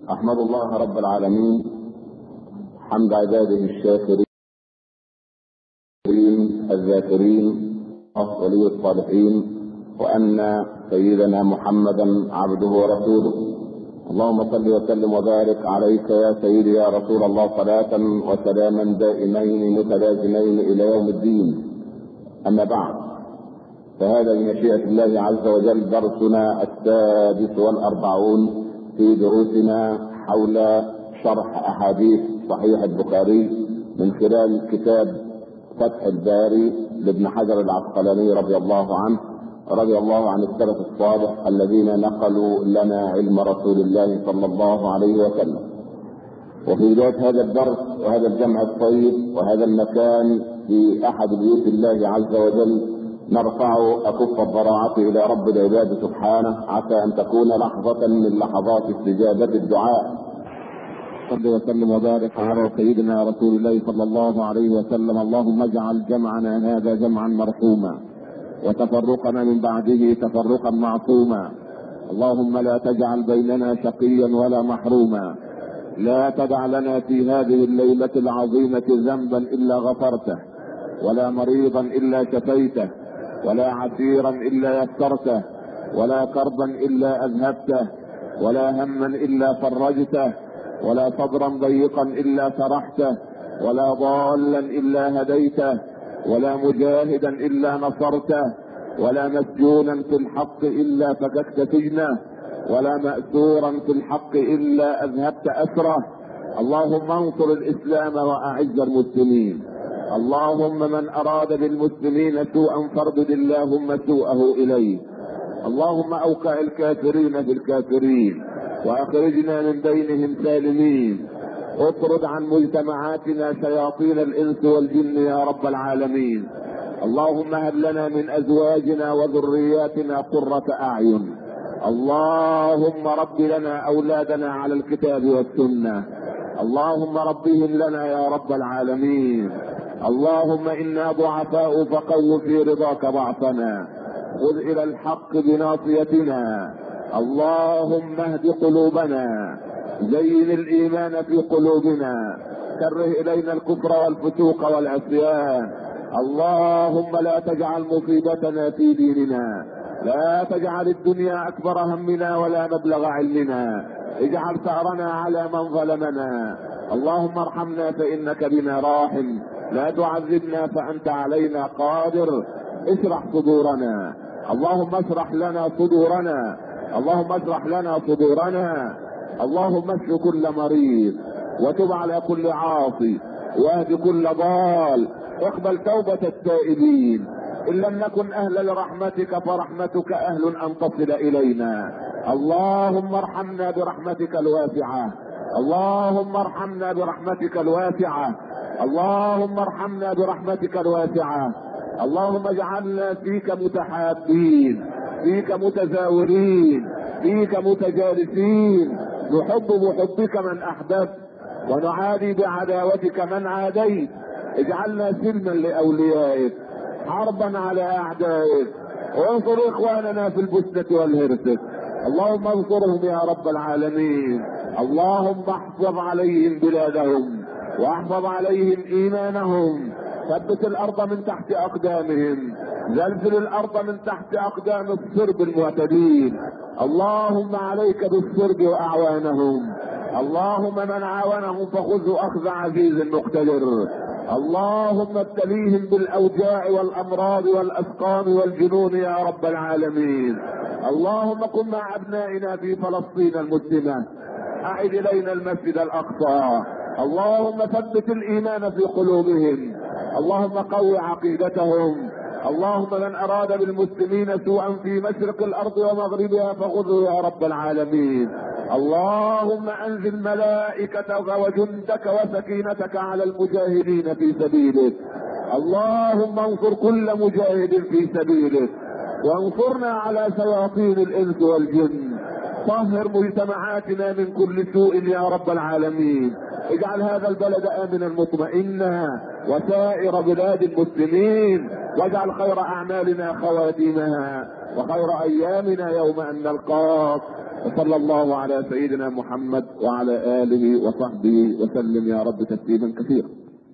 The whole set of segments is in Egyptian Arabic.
احمد الله رب العالمين حمد عباده الشاكرين الذاكرين ولي الصالحين وان سيدنا محمدا عبده ورسوله اللهم صل وسلم وبارك عليك يا سيدي يا رسول الله صلاة وسلاما دائمين متلازمين الى يوم الدين اما بعد فهذا بمشيئة الله عز وجل درسنا السادس والأربعون في دروسنا حول شرح أحاديث صحيح البخاري من خلال كتاب فتح الباري لابن حجر العسقلاني رضي الله عنه رضي الله عن السلف الصالح الذين نقلوا لنا علم رسول الله صلى الله عليه وسلم وفي بداية هذا الدرس وهذا الجمع الطيب وهذا المكان في أحد بيوت الله عز وجل نرفع أكف الضراعة إلى رب العباد سبحانه عسى أن تكون لحظة من لحظات استجابة الدعاء صل وسلم وبارك على سيدنا رسول الله صلى الله عليه وسلم اللهم اجعل جمعنا هذا جمعا مرحوما وتفرقنا من بعده تفرقا معصوما اللهم لا تجعل بيننا شقيا ولا محروما لا تدع لنا في هذه الليلة العظيمة ذنبا إلا غفرته ولا مريضا إلا شفيته ولا عسيرا الا يسرته ولا كربا الا اذهبته ولا هما الا فرجته ولا صدرا ضيقا الا شرحته ولا ضالا الا هديته ولا مجاهدا الا نصرته ولا مسجونا في الحق الا فككت سجنه ولا ماسورا في الحق الا اذهبت اسره اللهم انصر الاسلام واعز المسلمين اللهم من اراد بالمسلمين سوءا فاردد اللهم سوءه اليه اللهم اوقع الكافرين بالكافرين واخرجنا من بينهم سالمين اطرد عن مجتمعاتنا شياطين الانس والجن يا رب العالمين اللهم هب لنا من ازواجنا وذرياتنا قرة اعين اللهم رب لنا اولادنا على الكتاب والسنة اللهم ربهم لنا يا رب العالمين اللهم انا ضعفاء فقو في رضاك ضعفنا خذ الى الحق بناصيتنا اللهم اهد قلوبنا زين الايمان في قلوبنا كره الينا الكفر والفسوق والعصيان اللهم لا تجعل مصيبتنا في ديننا لا تجعل الدنيا اكبر همنا ولا مبلغ علمنا اجعل ثارنا على من ظلمنا اللهم ارحمنا فانك بنا راحم لا تعذبنا فانت علينا قادر اشرح صدورنا اللهم اشرح لنا صدورنا اللهم اشرح لنا صدورنا اللهم اشف كل مريض وتب على كل عاصي واهد كل ضال اقبل توبة التائبين ان لم نكن اهلا لرحمتك فرحمتك اهل ان تصل الينا اللهم ارحمنا برحمتك الواسعة اللهم ارحمنا برحمتك الواسعة اللهم ارحمنا برحمتك الواسعة اللهم اجعلنا فيك متحابين فيك متزاورين فيك متجالسين نحب بحبك من احببت ونعادي بعداوتك من عاديت اجعلنا سلما لاوليائك حربا على اعدائك وانصر اخواننا في البسنة والهرسك اللهم انصرهم يا رب العالمين اللهم احفظ عليهم بلادهم واحفظ عليهم ايمانهم ثبت الارض من تحت اقدامهم زلزل الارض من تحت اقدام الصرب المعتدين اللهم عليك بالصرب واعوانهم اللهم من عاونهم فخذه اخذ عزيز مقتدر اللهم ابتليهم بالاوجاع والامراض والاسقام والجنون يا رب العالمين اللهم كن مع ابنائنا في فلسطين المسلمه اعد الينا المسجد الاقصى اللهم ثبت الايمان في قلوبهم اللهم قو عقيدتهم اللهم من اراد بالمسلمين سوءا في مشرق الارض ومغربها فخذه يا رب العالمين اللهم انزل ملائكتك وجندك وسكينتك على المجاهدين في سبيلك اللهم انصر كل مجاهد في سبيلك وانصرنا على شياطين الانس والجن طهر مجتمعاتنا من كل سوء يا رب العالمين اجعل هذا البلد امنا مطمئنا وسائر بلاد المسلمين واجعل خير اعمالنا خواتيمها وخير ايامنا يوم ان نلقاك وصلى الله على سيدنا محمد وعلى اله وصحبه وسلم يا رب تسليما كثيرا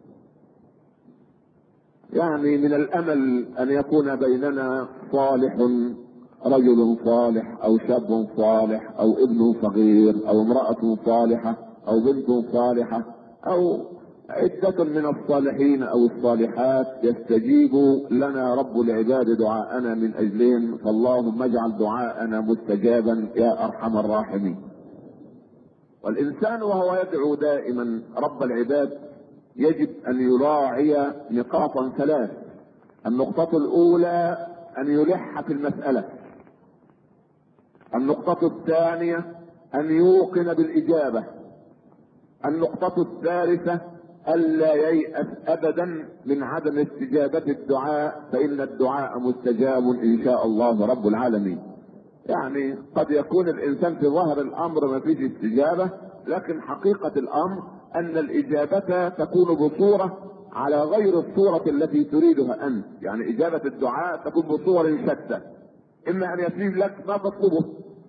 يعني من الامل ان يكون بيننا صالح رجل صالح او شاب صالح او ابن صغير او امراه صالحه او بنت صالحه او عدة من الصالحين او الصالحات يستجيب لنا رب العباد دعاءنا من اجلهم فاللهم اجعل دعاءنا مستجابا يا ارحم الراحمين. والانسان وهو يدعو دائما رب العباد يجب ان يراعي نقاطا ثلاث. النقطة الاولى ان يلح في المسألة. النقطة الثانية ان يوقن بالاجابة. النقطة الثالثة ألا ييأس أبدا من عدم استجابة الدعاء فإن الدعاء مستجاب إن شاء الله رب العالمين. يعني قد يكون الإنسان في ظهر الأمر ما فيش استجابة لكن حقيقة الأمر أن الإجابة تكون بصورة على غير الصورة التي تريدها أنت، يعني إجابة الدعاء تكون بصور شتى. إما أن يسيب لك ما تطلبه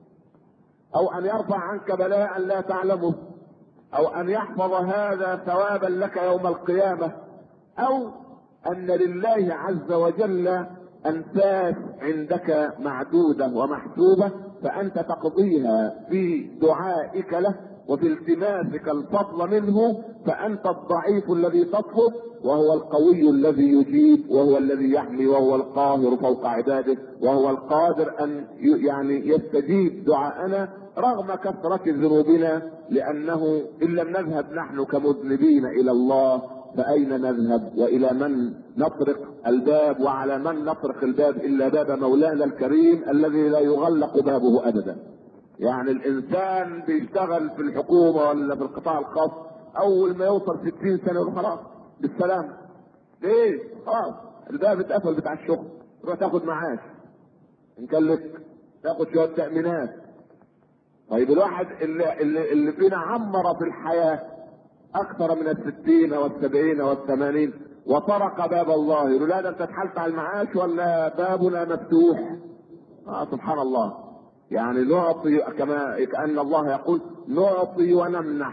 أو أن يرفع عنك بلاء لا تعلمه او ان يحفظ هذا ثوابا لك يوم القيامه او ان لله عز وجل انفاس عندك معدوده ومحسوبه فانت تقضيها في دعائك له وفي التماسك الفضل منه فانت الضعيف الذي تطلب وهو القوي الذي يجيب وهو الذي يحمي وهو القاهر فوق عباده وهو القادر ان يعني يستجيب دعاءنا رغم كثرة ذنوبنا لأنه إن لم نذهب نحن كمذنبين إلى الله فأين نذهب وإلى من نطرق الباب وعلى من نطرق الباب إلا باب مولانا الكريم الذي لا يغلق بابه أبدا يعني الإنسان بيشتغل في الحكومة ولا في القطاع الخاص أول ما يوصل 60 سنة يقول خلاص بالسلام ليه؟ خلاص الباب اتقفل بتاع الشغل تروح تاخد معاش إن كان لك تاخد شوية تأمينات طيب الواحد اللي, اللي, اللي فينا عمر في الحياة أكثر من الستين والسبعين والثمانين وطرق باب الله يقول لا ده أنت اتحلت على المعاش ولا بابنا مفتوح آه سبحان الله يعني نعطي كما كأن الله يقول نعطي ونمنح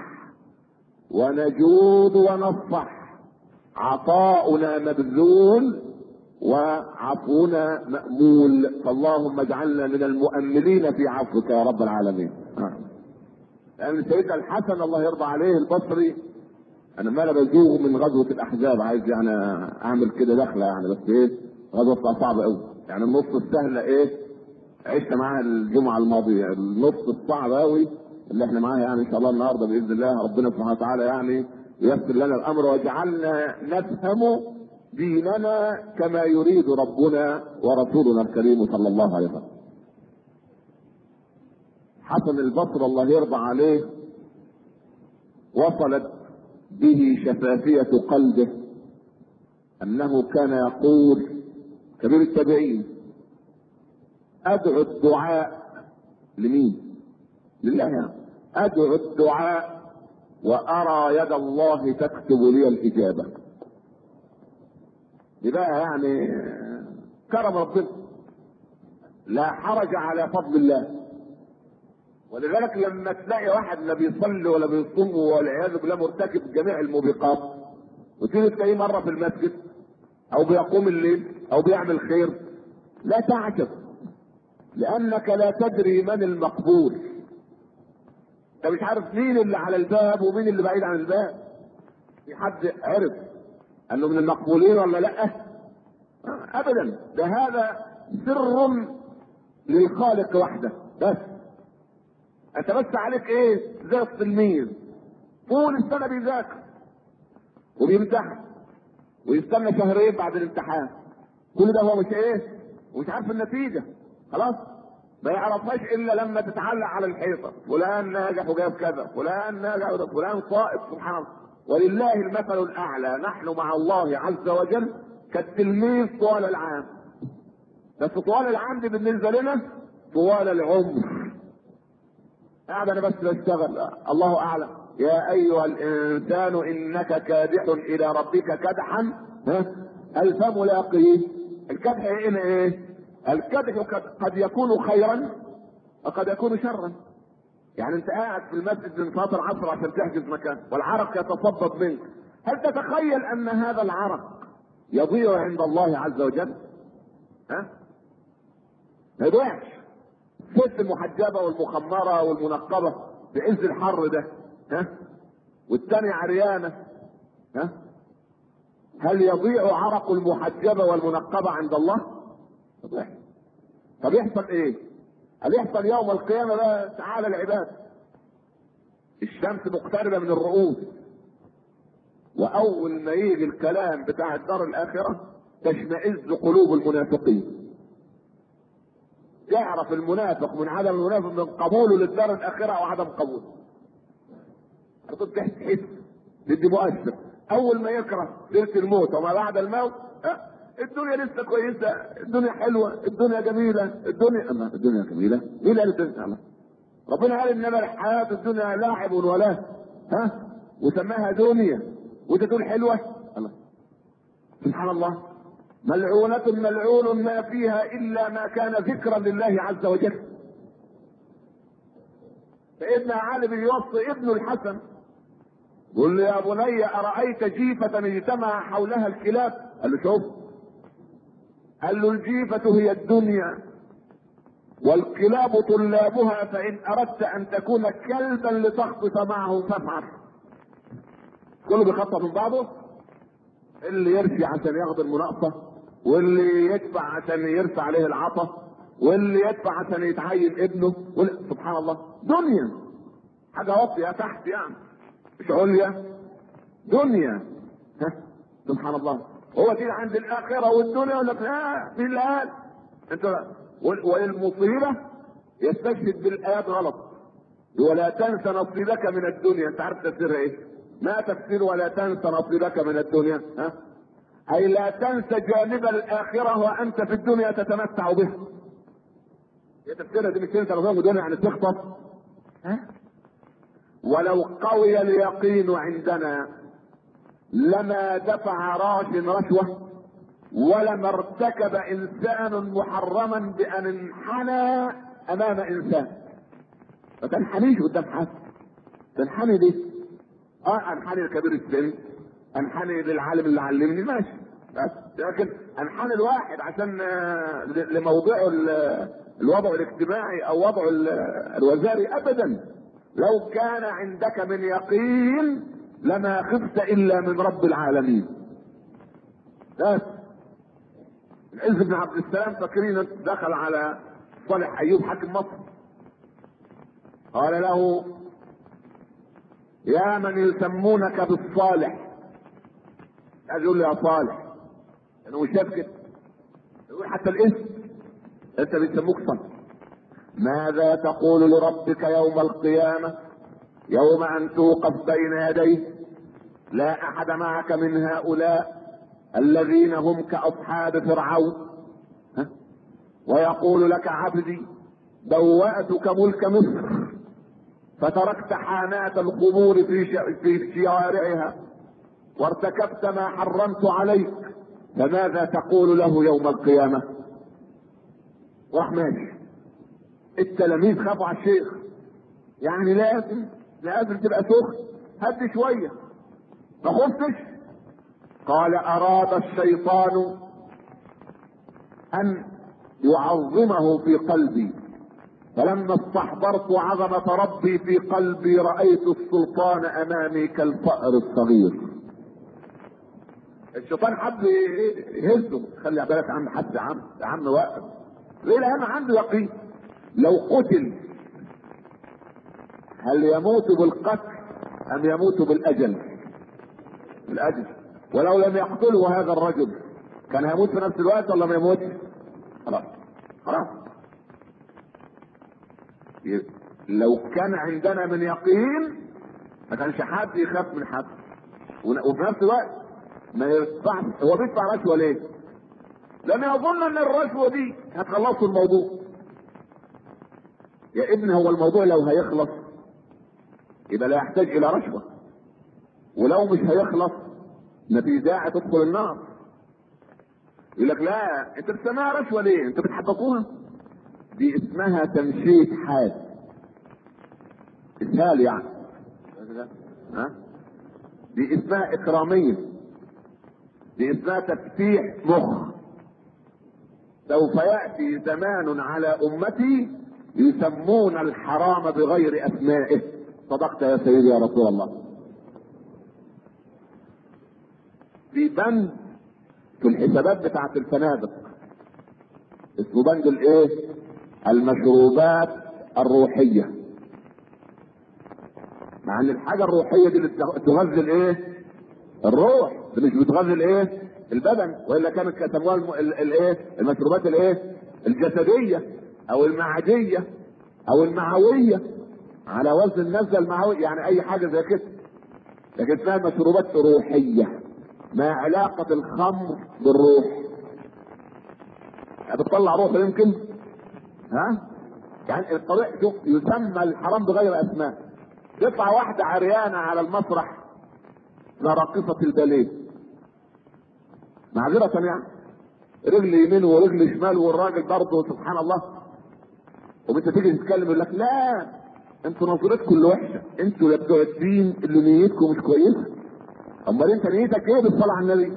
ونجود ونصفح عطاؤنا مبذول وعفونا مأمول فاللهم اجعلنا من المؤملين في عفوك يا رب العالمين لأن سيدنا الحسن الله يرضى عليه البصري أنا ما بزوغ من غزوة الأحزاب عايز يعني أعمل كده دخلة يعني بس إيه غزوة صعبة أوي يعني النص السهلة إيه عشت معاها الجمعة الماضية النص الصعب أوي اللي احنا معاه يعني إن شاء الله النهاردة بإذن الله ربنا سبحانه وتعالى يعني ييسر لنا الأمر واجعلنا نفهم ديننا كما يريد ربنا ورسولنا الكريم صلى الله عليه وسلم حسن البصر الله يرضى عليه وصلت به شفافية قلبه أنه كان يقول كبير التابعين أدعو الدعاء لمين؟ لله يعني أدعو الدعاء وأرى يد الله تكتب لي الإجابة يبقى يعني كرم ربنا لا حرج على فضل الله ولذلك لما تلاقي واحد لا بيصلي ولا بيصوم والعياذ بالله مرتكب جميع الموبقات وتيجي تلاقيه مره في المسجد او بيقوم الليل او بيعمل خير لا تعجب لانك لا تدري من المقبول انت مش عارف مين اللي على الباب ومين اللي بعيد عن الباب في حد عرف انه من المقبولين ولا لا ابدا ده هذا سر للخالق وحده بس انت بس عليك ايه زي التلميذ طول السنه بيذاكر وبيمتحن ويستنى شهرين بعد الامتحان كل ده هو مش ايه ومش عارف النتيجه خلاص ما يعرفهاش الا لما تتعلق على الحيطه فلان ناجح وجاب كذا فلان ناجح وجاب فلان صائب سبحان الله ولله المثل الاعلى نحن مع الله عز وجل كالتلميذ طوال العام بس طوال العام دي بالنسبه لنا طوال العمر قاعد انا بس بشتغل الله اعلم يا ايها الانسان انك كادح الى ربك كدحا ها الف ملاقيه الكدح هنا ايه الكدح قد يكون خيرا وقد يكون شرا يعني انت قاعد في المسجد من صلاه العصر عشان تحجز مكان والعرق يتصبب منك هل تتخيل ان هذا العرق يضيع عند الله عز وجل ها ما يضيعش ست المحجبه والمخمره والمنقبه في عز الحر ده ها والثانيه عريانه ها هل يضيع عرق المحجبه والمنقبه عند الله؟ يضيع طب يحصل ايه؟ هل يحصل يوم القيامه بقى تعالى العباد الشمس مقتربه من الرؤوس واول ما يجي الكلام بتاع الدار الاخره تشمئز قلوب المنافقين يعرف المنافق من عدم المنافق من قبوله للدار الاخره او عدم قبوله كنت تحس تدي مؤثر اول ما يكره سيره الموت وما بعد الموت أه الدنيا لسه كويسه الدنيا حلوه الدنيا جميله الدنيا أما الدنيا جميله مين قال الدنيا ربنا قال انما الحياه الدنيا لاعب ولا ها وسماها دنيا وانت تقول حلوه الله سبحان الله ملعونة ملعون ما فيها إلا ما كان ذكرا لله عز وجل سيدنا علي بيوصي ابنه الحسن يقول له يا بني أرأيت جيفة اجتمع حولها الكلاب قال له شوف قال له الجيفة هي الدنيا والكلاب طلابها فإن أردت أن تكون كلبا لتخطف معه فافعل كله بيخطف من بعضه اللي يرشي عشان ياخد المناقصة واللي يدفع عشان يرفع عليه العطا واللي يدفع عشان يتعين ابنه واللي... سبحان الله دنيا حاجة واطية تحت يعني مش عليا دنيا ها سبحان الله هو دي عند الآخرة والدنيا ولا لا مين اللي قال؟ انت والمصيبة يستشهد بالآيات غلط ولا تنس نصيبك من الدنيا انت عارف تفسيرها ايه؟ ما تفسير ولا تنس نصيبك من الدنيا ها؟ اي لا تنس جانب الاخره وانت في الدنيا تتمتع به هي تفسيرها دي مش تنسى نصيبك من الدنيا يعني تخطف ها؟ ولو قوي اليقين عندنا لما دفع راش رشوه ولما ارتكب انسان محرما بان انحنى امام انسان ما تنحنيش قدام حد تنحني دي اه انحني لكبير السن انحني للعالم اللي علمني ماشي بس لكن انحني الواحد عشان لموضوعه الوضع الاجتماعي او وضعه الوزاري ابدا لو كان عندك من يقين لما خفت الا من رب العالمين بس العز بن عبد السلام فاكرين دخل على صالح ايوب حاكم مصر قال له يا من يسمونك بالصالح عايز يقول لي يا صالح لانه مش شاف كده يقول حتى الاسم انت بيسموك صالح ماذا تقول لربك يوم القيامة يوم ان توقف بين يديه لا احد معك من هؤلاء الذين هم كاصحاب فرعون ها؟ ويقول لك عبدي بوأتك ملك مصر فتركت حانات القبور في في شوارعها وارتكبت ما حرمت عليك فماذا تقول له يوم القيامة؟ راح ماشي التلاميذ خافوا على الشيخ يعني لازم لازم تبقى سخن هد شوية ما خفتش قال أراد الشيطان أن يعظمه في قلبي فلما استحضرت عظمة ربي في قلبي رأيت السلطان أمامي كالفأر الصغير الشيطان حب يهزه خلي بالك يا عم حد يا عم يا عم واقف ليه لأن عنده يقين لو قتل هل يموت بالقتل أم يموت بالأجل بالأجل ولو لم يقتله هذا الرجل كان هيموت في نفس الوقت ولا ما يموت خلاص خلاص لو كان عندنا من يقين ما كانش حد يخاف من حد وفي نفس الوقت ما يدفعش هو بيدفع رشوه ليه؟ لان يظن ان الرشوه دي هتخلصوا الموضوع يا ابني هو الموضوع لو هيخلص يبقى لا يحتاج الى رشوه ولو مش هيخلص ما في داعي تدخل النار يقول لك لا انت بتسميها رشوه ليه؟ انت بتحققوها؟ دي اسمها تمشيط حاد اسهال يعني ها دي اسمها اكراميه دي اسمها تفتيح مخ سوف ياتي زمان على امتي يسمون الحرام بغير اسمائه صدقت يا سيدي يا رسول الله في بند في الحسابات بتاعت الفنادق اسمه بند الايه المشروبات الروحيه مع ان الحاجه الروحيه دي اللي تغذي الايه الروح اللي مش بتغذي الايه البدن والا كانت كتبوها الايه المشروبات الايه الجسديه او المعديه او المعويه على وزن النزله المعويه يعني اي حاجه زي كده لكن اسمها مشروبات روحيه ما علاقة الخمر بالروح بتطلع روح يمكن ها يعني الطريق شوف يسمى الحرام بغير اسماء تطلع واحدة عريانة على المسرح راقصة الباليه معذرة يعني رجل يمين ورجل شمال والراجل برضه سبحان الله وانت تيجي تتكلم يقول لك لا انتوا نظرتكم اللي وحشه انتوا يا بتوع الدين اللي نيتكم مش كويسه امال انت نيتك ايه بالصلاه على النبي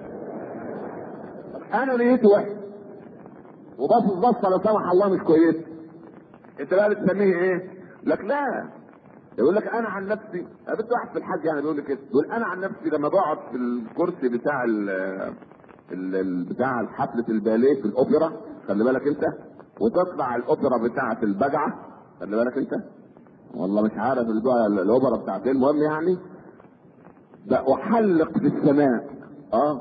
انا نيتي وحش وبص بصه لا سمح الله مش كويسه انت بقى بتسميه ايه لك لا يقول لك انا عن نفسي قابلت واحد في الحج يعني بيقول لي كده يقول انا عن نفسي لما بقعد في الكرسي بتاع ال ال بتاع حفله الباليه في الاوبرا خلي بالك انت وتطلع الاوبرا بتاعه البجعه خلي بالك انت والله مش عارف الاوبرا بتاعت ايه المهم يعني بأحلق في السماء اه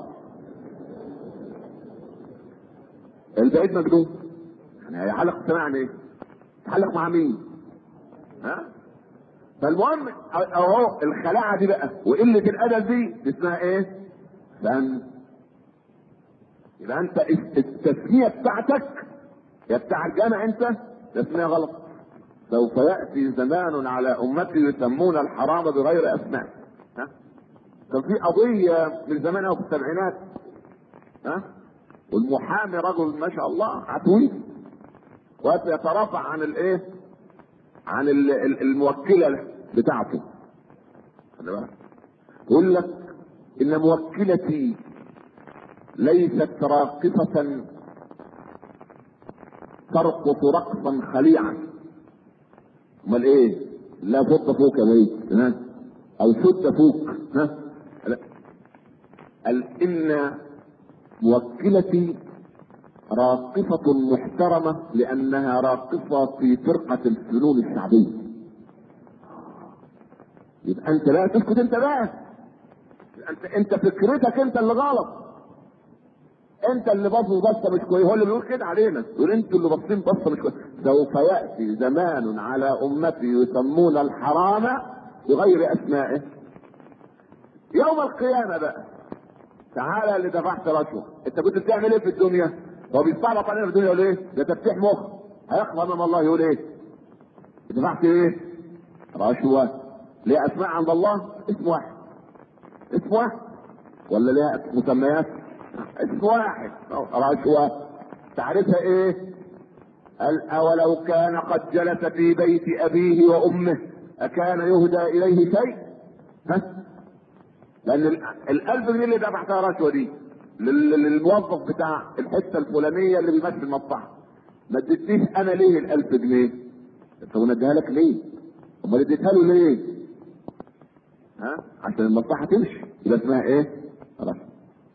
البعيد مجنون يعني هيحلق في السماء يعني ايه؟ يحلق مع مين؟ ها؟ فالمهم اهو الخلاعه دي بقى وقله الادب دي اسمها ايه؟ فن يبقى انت التسميه بتاعتك يا بتاع الجامع انت تسميه غلط سوف ياتي زمان على امتي يسمون الحرام بغير اسماء ها؟ كان في قضية من زمان أو في السبعينات ها والمحامي رجل ما شاء الله عتوي وقت يترافع عن الايه؟ عن الموكلة بتاعته خلي بالك يقول لك إن موكلتي ليست راقصة ترقص رقصا خليعا امال ايه؟ لا فوق فوق يا بيت ها او شد فوق ها قال ان موكلتي راقصة محترمة لأنها راقصة في فرقة الفنون الشعبية. يبقى أنت لا تسكت أنت بقى. أنت أنت فكرتك أنت اللي غلط. أنت اللي باصص بصة مش كويسة، هو اللي بيقول كده علينا، يقول أنتوا اللي باصين بصة مش كويسة. سوف يأتي زمان على أمتي يسمون الحرام بغير أسمائه. يوم القيامة بقى تعالى اللي دفعت رشوة انت كنت بتعمل ايه في الدنيا هو بيستعبط علينا في الدنيا يقول ايه ده تفتيح مخ هيخفى امام الله يقول ايه دفعت ايه رشوة ليه اسماء عند الله اسم واحد اسم واحد ولا ليها مسميات اسم واحد رشوة تعرفها ايه قال اولو كان قد جلس في بيت ابيه وامه اكان يهدى اليه شيء ها لان الألف جنيه اللي دفعتها رشوه دي للموظف بتاع الحته الفلانيه اللي بيمشي المصلحه ما اديتنيش انا ليه الألف جنيه؟ انت اديها لك ليه؟ امال اديتها له ليه؟ ها؟ عشان المصلحه تمشي يبقى اسمها ايه؟ رشوه.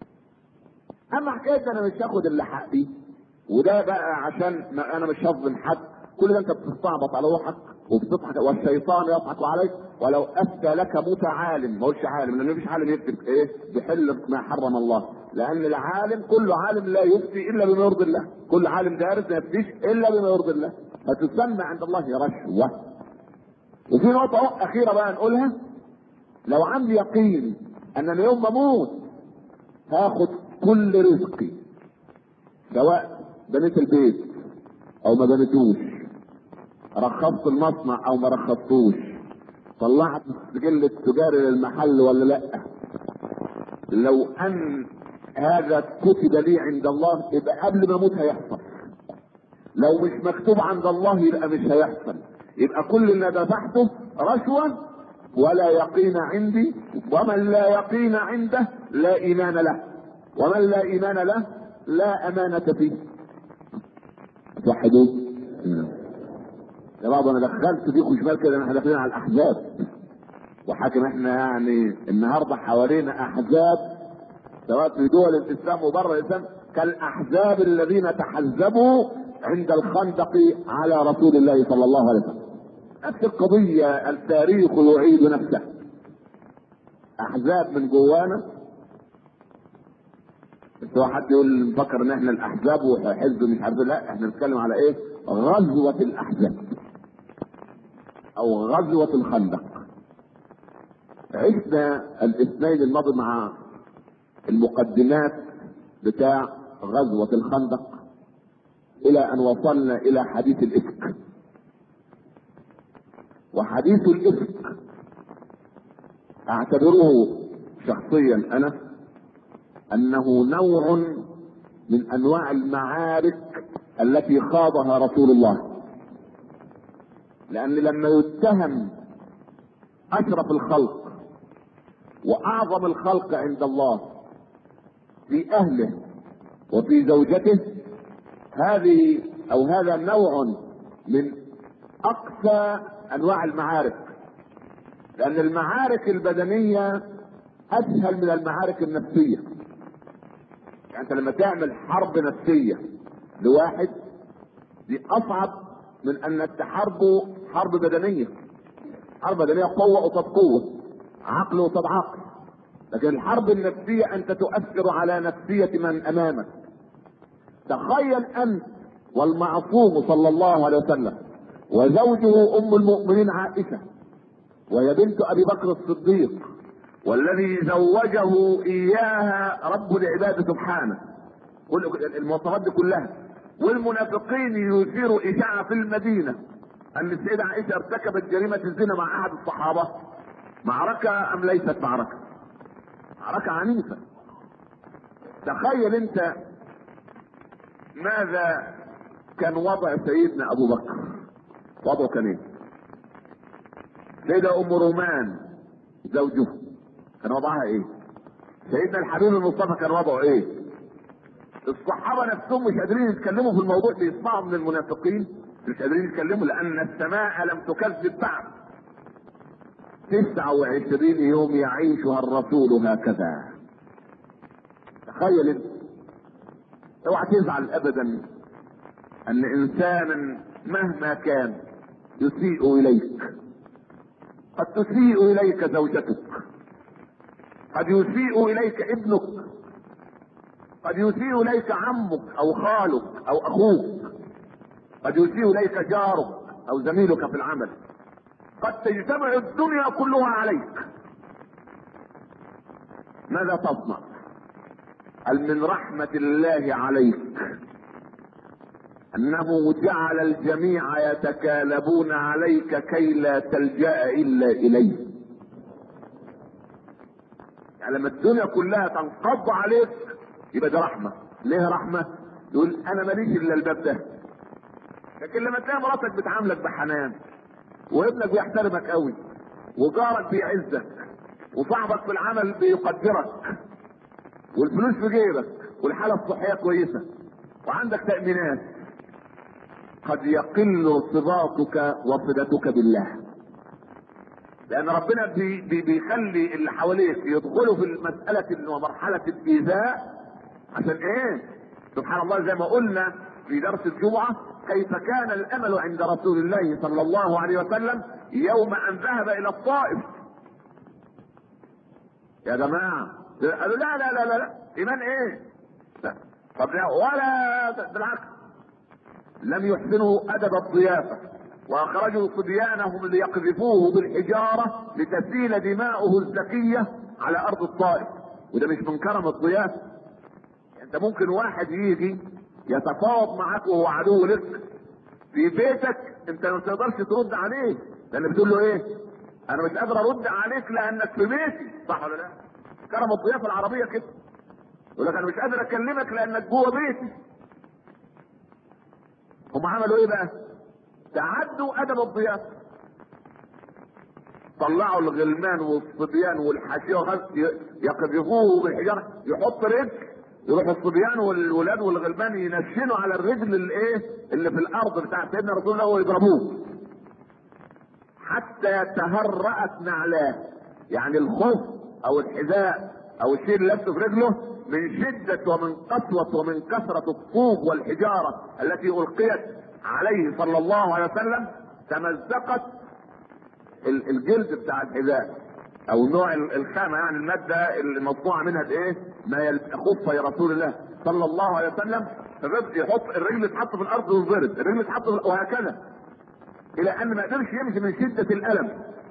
اما حكايه انا مش هاخد اللي حقي وده بقى عشان ما انا مش هظلم حد كل ده انت بتستعبط على روحك وبتضحك والشيطان يضحك عليك ولو افتى لك متعالم ما هوش عالم لان مفيش عالم يفتي ايه بحل ما حرم الله لان العالم كل عالم لا يفتي الا بما يرضي الله كل عالم دارس ما يفتيش الا بما يرضي الله فتسمى عند الله رشوه وفي نقطه اخيره بقى نقولها لو عندي يقين ان انا يوم ما اموت هاخد كل رزقي سواء بنيت البيت او ما بنيتوش رخصت المصنع او ما رخصتوش طلعت السجل التجاري للمحل ولا لا لو ان هذا كتب لي عند الله يبقى قبل ما اموت هيحصل لو مش مكتوب عند الله يبقى مش هيحصل يبقى كل اللي دفعته رشوة ولا يقين عندي ومن لا يقين عنده لا إيمان له ومن لا إيمان له لا أمانة فيه توحدوا يا بعض انا دخلت فيكم شمال كده احنا داخلين على الاحزاب وحاكم احنا يعني النهارده حوالينا احزاب سواء في دول الاسلام وبره الاسلام كالاحزاب الذين تحزبوا عند الخندق على رسول الله صلى الله عليه وسلم نفس القضية التاريخ يعيد نفسه احزاب من جوانا بس هو حد يقول مفكر ان احنا الاحزاب وحزب مش عارف لا احنا بنتكلم على ايه غزوة الاحزاب او غزوة الخندق عشنا الاثنين الماضي مع المقدمات بتاع غزوة الخندق الى ان وصلنا الى حديث الافك وحديث الافك اعتبره شخصيا انا انه نوع من انواع المعارك التي خاضها رسول الله لان لما يتهم اشرف الخلق واعظم الخلق عند الله في اهله وفي زوجته هذه او هذا نوع من اقسى انواع المعارك لان المعارك البدنيه اسهل من المعارك النفسيه يعني انت لما تعمل حرب نفسيه لواحد دي اصعب من ان تحاربه حرب بدنيه حرب بدنيه قوه قصاد قوه عقل قصاد عقل لكن الحرب النفسيه انت تؤثر على نفسيه من امامك تخيل انت والمعصوم صلى الله عليه وسلم وزوجه ام المؤمنين عائشه وهي بنت ابي بكر الصديق والذي زوجه اياها رب العباد سبحانه كل المواصفات دي كلها والمنافقين يثيروا اشاعه في المدينه ان السيده عائشه ارتكبت جريمه الزنا مع احد الصحابه معركه ام ليست معركه؟ معركه عنيفه تخيل انت ماذا كان وضع سيدنا ابو بكر وضعه كان ايه سيدة ام رومان زوجه كان وضعها ايه سيدنا الحبيب المصطفى كان وضعه ايه الصحابة نفسهم مش قادرين يتكلموا في الموضوع بيسمعوا من المنافقين مش قادرين يتكلموا لان السماء لم تكذب بعد تسعة وعشرين يوم يعيشها الرسول هكذا تخيل انت اوعى تزعل ابدا ان انسانا مهما كان يسيء اليك قد تسيء اليك زوجتك قد يسيء اليك ابنك قد يسيء اليك عمك او خالك او اخوك قد يسيء اليك جارك او زميلك في العمل قد تجتمع الدنيا كلها عليك ماذا تصنع هل من رحمة الله عليك انه جعل الجميع يتكالبون عليك كي لا تلجا الا اليه يعني لما الدنيا كلها تنقض عليك يبقى ده رحمه ليه رحمه يقول انا ماليش الا الباب ده لكن لما تلاقي مراتك بتعاملك بحنان وابنك بيحترمك قوي وجارك بيعزك وصاحبك في العمل بيقدرك والفلوس في جيبك والحاله الصحيه كويسه وعندك تامينات قد يقل ارتباطك وصلتك بالله لان ربنا بي بي بيخلي اللي حواليك يدخلوا في المسألة ومرحلة الايذاء عشان ايه سبحان الله زي ما قلنا في درس الجمعة كيف كان الامل عند رسول الله صلى الله عليه وسلم يوم ان ذهب الى الطائف يا جماعة قالوا لا لا لا لا, لا. ايمان ايه لا. طب لا ولا بالعكس لم يحسنوا ادب الضيافه واخرجوا صبيانهم ليقذفوه بالحجاره لتسيل دماؤه الزكيه على ارض الطائف وده مش من كرم الضيافه انت ممكن واحد يجي يتفاوض معاك وهو عدو لك في بيتك انت ما تقدرش ترد عليه لان بتقول له ايه انا مش قادر ارد عليك لانك في بيتي صح ولا لا كرم الضيافه العربيه كده يقول لك انا مش قادر اكلمك لانك جوه بيتي هم عملوا ايه بقى؟ تعدوا ادب الضيافه طلعوا الغلمان والصبيان والحاشيه يقذفوه بالحجاره يحط رجل يروح الصبيان والولاد والغلمان ينشنوا على الرجل الايه اللي في الارض بتاع سيدنا رسول الله ويضربوه حتى تهرأت نعلاه يعني الخف او الحذاء او الشيء اللي لابسه في رجله من شدة ومن قسوة ومن كثرة الطوب والحجارة التي ألقيت عليه صلى الله عليه وسلم تمزقت الجلد بتاع الحذاء او نوع الخامه يعني الماده المصنوعه منها بايه؟ ما خف يا رسول الله صلى الله عليه وسلم يحط الرجل تحط في الارض ويضرب، الرجل تحط وهكذا الى ان ما قدرش يمشي من شده الالم.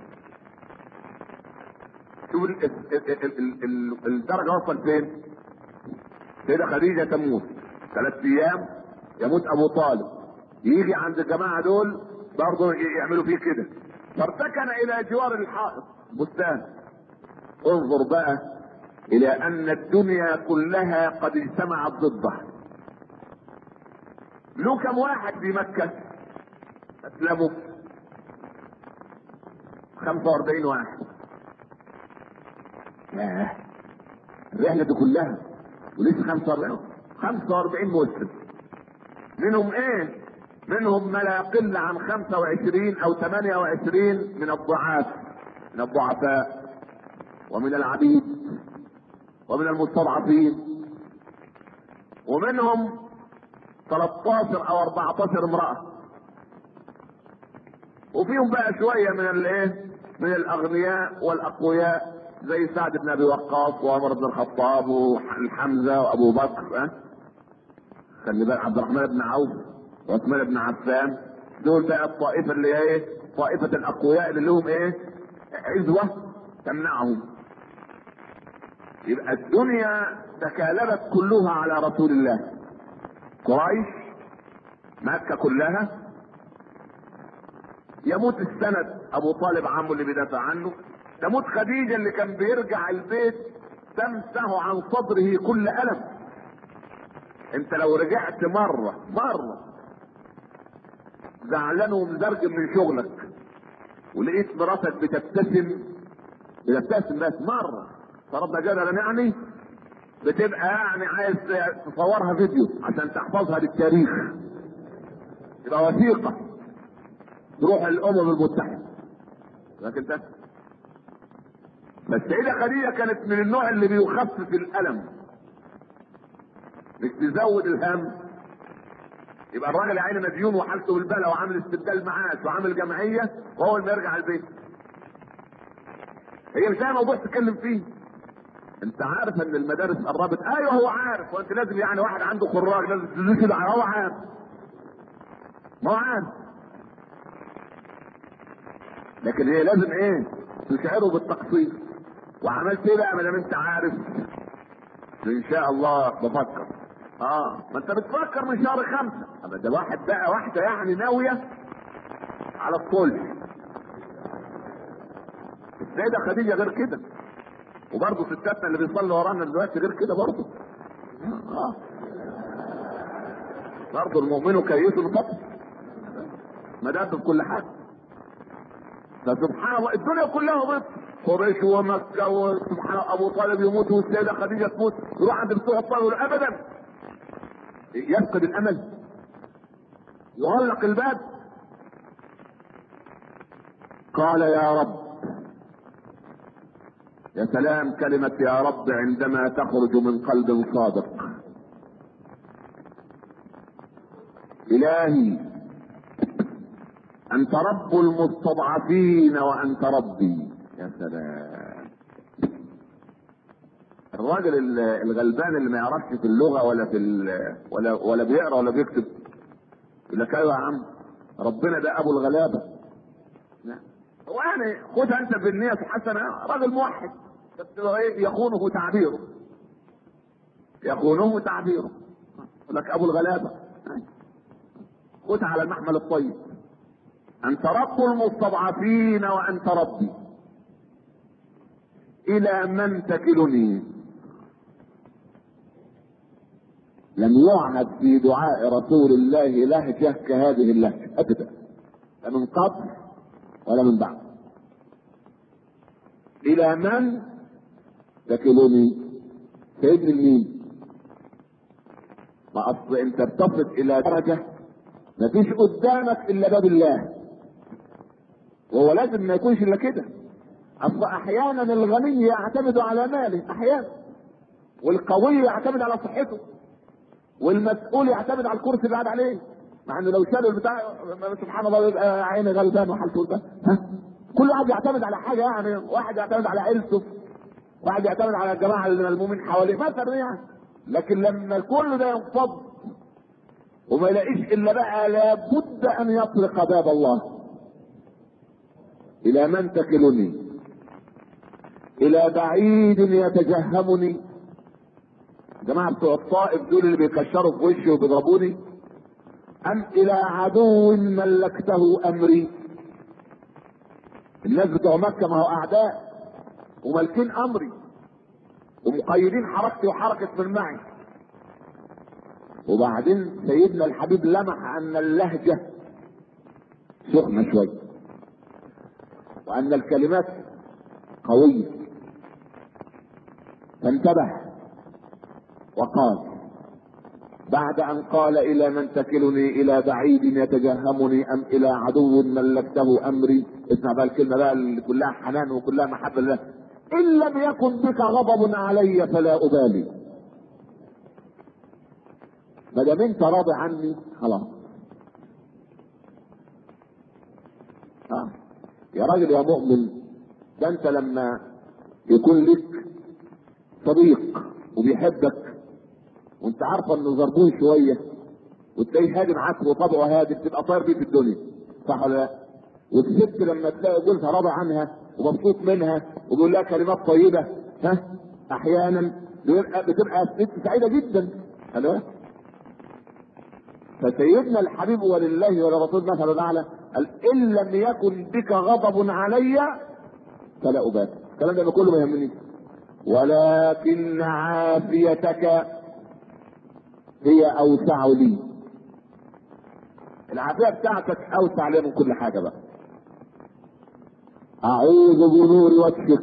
شوف الدرجه وصل فين؟ سيدة خديجة تموت ثلاث أيام يموت أبو طالب يجي عند الجماعة دول برضه يعملوا فيه كده فارتكن إلى جوار الحائط بستان انظر بقى إلى أن الدنيا كلها قد اجتمعت ضده له كم واحد في مكة أسلموا 45 واحد ياه الرحلة دي كلها ولسه 45 45 مسلم منهم ايه؟ منهم ما لا يقل عن 25 او 28 من الضعاف من الضعفاء ومن العبيد ومن المستضعفين ومنهم 13 او 14 امرأة وفيهم بقى شوية من الايه؟ من الاغنياء والاقوياء زي سعد بن ابي وقاص وعمر بن الخطاب وحمزه وابو بكر ها خلي بالك عبد الرحمن بن عوف وعثمان بن عفان دول بقى الطائفه اللي هي ايه؟ طائفه الاقوياء اللي لهم ايه؟ عزوه تمنعهم. يبقى الدنيا تكالبت كلها على رسول الله. قريش مكه كلها يموت السند ابو طالب عمه اللي بيدافع عنه تموت خديجه اللي كان بيرجع البيت تمسح عن صدره كل الم انت لو رجعت مره مره زعلان ومزرجم من شغلك ولقيت مراتك بتبتسم بتبتسم بس مره فرد جدلا يعني بتبقى يعني عايز تصورها فيديو عشان تحفظها للتاريخ تبقى وثيقه تروح الامم المتحده لكن ده فالسيدة خديجة كانت من النوع اللي بيخفف الألم مش تزود الهم يبقى الراجل يا عيني مديون وحالته بالبلا وعامل استبدال معاش وعامل جمعية وهو اللي يرجع البيت هي مش لاقي موضوع تتكلم فيه انت عارف ان المدارس قربت ايوه هو عارف وانت لازم يعني واحد عنده خراج لازم تدوس كده هو عارف ما هو عارف لكن هي لازم ايه تشعره بالتقصير وعملت ايه بقى ما دام انت عارف ان شاء الله بفكر اه ما انت بتفكر من شهر خمسة اما ده واحد بقى واحدة يعني ناوية على الصلح السيدة خديجة غير كده وبرضه ستاتنا اللي بيصلوا ورانا دلوقتي غير كده برضه اه برضه المؤمن كيس الفضل مداد بكل حاجة فسبحان الله الدنيا كلها بيض قريش ومكة وسبحان الله أبو طالب يموت والسيدة خديجة تموت يروح عند بتوع الطاولة أبدا يفقد الأمل يغلق الباب قال يا رب يا سلام كلمة يا رب عندما تخرج من قلب صادق إلهي أنت رب المستضعفين وأنت ربي يا سلام الراجل الغلبان اللي ما يعرفش في اللغة ولا في ولا ولا بيقرا ولا بيكتب يقول لك ايوه يا عم ربنا ده ابو الغلابة هو يعني خدها انت بالنية الحسنة راجل موحد بس ايه يخونه تعبيره يخونه تعبيره يقول لك ابو الغلابة خدها على المحمل الطيب انت رب المستضعفين وانت ربي الى من تكلني لم يعهد في دعاء رسول الله لهجة كهذه اللهجة ابدا لا من قبل ولا من بعد الى من تكلني سيدني مين ما اصل انت بتصل الى درجة مفيش قدامك الا باب الله وهو لازم ما يكونش الا كده اصل احيانا الغني يعتمد على ماله احيانا والقوي يعتمد على صحته والمسؤول يعتمد على الكرسي اللي قاعد عليه مع انه لو شال البتاع سبحان الله يبقى عيني غلبان وحالته ده ها كل واحد يعتمد على حاجه يعني واحد يعتمد على عيلته واحد يعتمد على الجماعه الملمومين حواليه مثلا يعني لكن لما كل ده ينفض وما يلاقيش الا بقى لابد ان يطرق باب الله الى من تكلني الى بعيد يتجهمني جماعة بتوع الطائف دول اللي بيكشروا في وشي وبيضربوني ام الى عدو ملكته امري الناس بتوع مكة ما هو اعداء ومالكين امري ومقيدين حركتي وحركة من معي وبعدين سيدنا الحبيب لمح ان اللهجة سخنة شوية وان الكلمات قوية فانتبه وقال بعد ان قال الى من تكلني الى بعيد يتجهمني ام الى عدو ملكته امري اسمع بقى الكلمه بقى اللي كلها حنان وكلها محبه لله ان لم يكن بك غضب علي فلا ابالي ما دام انت راضي عني خلاص آه. يا راجل يا مؤمن ده انت لما يكون لك صديق وبيحبك وانت عارفه انه زربون شويه وتلاقيه هادي معاك وطبعه هادي بتبقى طاير بيه في الدنيا صح ولا لا؟ والست لما تلاقي جوزها راضي عنها ومبسوط منها وبيقول لها كلمات طيبه ها احيانا بيبقى بتبقى ست سعيده جدا خلي فسيدنا الحبيب ولله ولرسول مثل الاعلى قال ان لم يكن بك غضب علي فلا ابالي الكلام ده كله ما يهمنيش ولكن عافيتك هي اوسع لي العافيه بتاعتك اوسع لي من كل حاجه بقى اعوذ بنور وجهك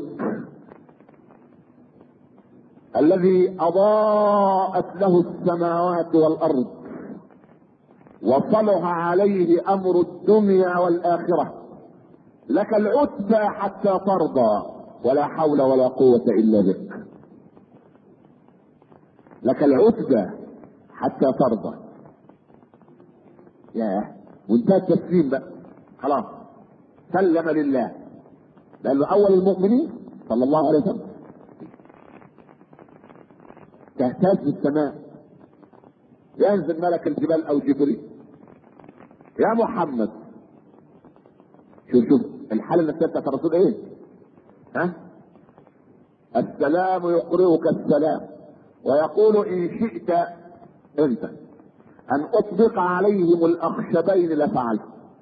الذي اضاءت له السماوات والارض وصلح عليه امر الدنيا والاخره لك العتبى حتى ترضى ولا حول ولا قوه الا بك لك العتبى حتى ترضى ياه وانتهى التسليم بقى خلاص سلم لله لانه اول المؤمنين صلى الله عليه وسلم تهتز السماء ينزل ملك الجبال او جبريل يا محمد شوف شوف الحاله النفسيه بتاعت الرسول ايه؟ ها؟ السلام يقرئك السلام ويقول ان شئت انت ان اطبق عليهم الاخشبين لفعلت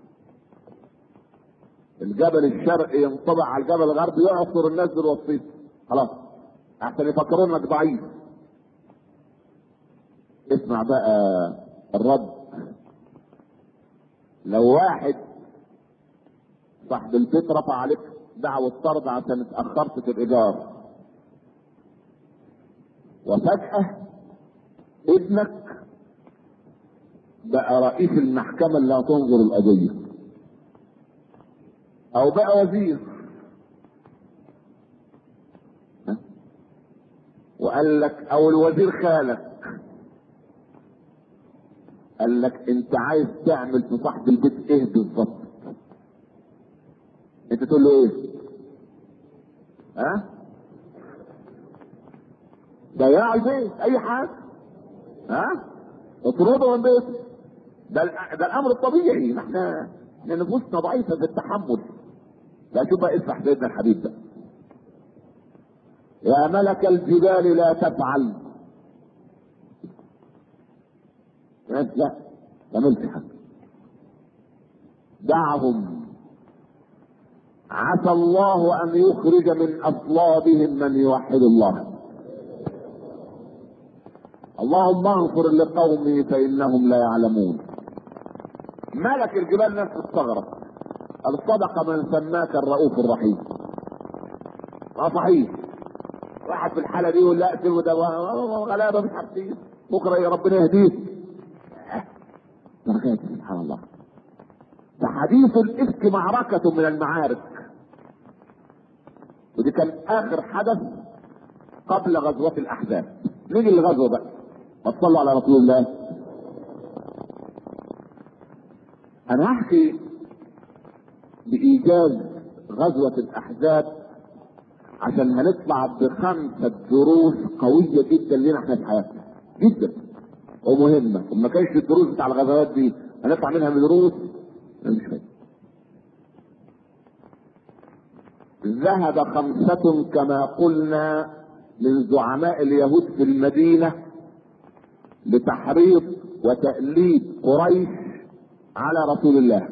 الجبل الشرقي ينطبق على الجبل الغربي يعصر الناس بالوصيف خلاص عشان يفكرون انك ضعيف اسمع بقى الرد لو واحد صاحب البيت رفع عليك دعوة طرد عشان اتأخرت في الإيجار وفجأة ابنك بقى رئيس المحكمة اللي هتنظر القضية أو بقى وزير ها؟ وقال لك أو الوزير خالك قال لك انت عايز تعمل في صاحب البيت ايه بالظبط انت تقول له ايه ها ضيع البيت اي حاجه ها اطرده من بيته ده ال- ده الامر الطبيعي ما احنا احنا نفوسنا ضعيفه في التحمل لا شوف بقى اسمح سيدنا الحبيب ده يا ملك الجبال لا تفعل لا تعملش حاجه دعهم عسى الله ان يخرج من اصلابهم من يوحد الله اللهم اغفر لقومي فانهم لا يعلمون ملك الجبال نفسه استغرب قال صدق من سماك الرؤوف الرحيم اه صحيح واحد في الحاله دي يقول لا سيبه ده غلابه مش عارفين بكره يا ربنا يهديه بركات سبحان الله فحديث الافك معركة من المعارك ودي كان اخر حدث قبل غزوة الاحزاب نيجي للغزوة بقى وصلوا على رسول الله انا هحكي بايجاز غزوة الاحزاب عشان هنطلع بخمسة دروس قوية جدا لنا احنا في حياتنا جدا ومهمة وما كانش الدروس بتاع الغزوات دي هنطلع منها بدروس أنا مش فاهم ذهب خمسة كما قلنا من زعماء اليهود في المدينة لتحريض وتأليف قريش على رسول الله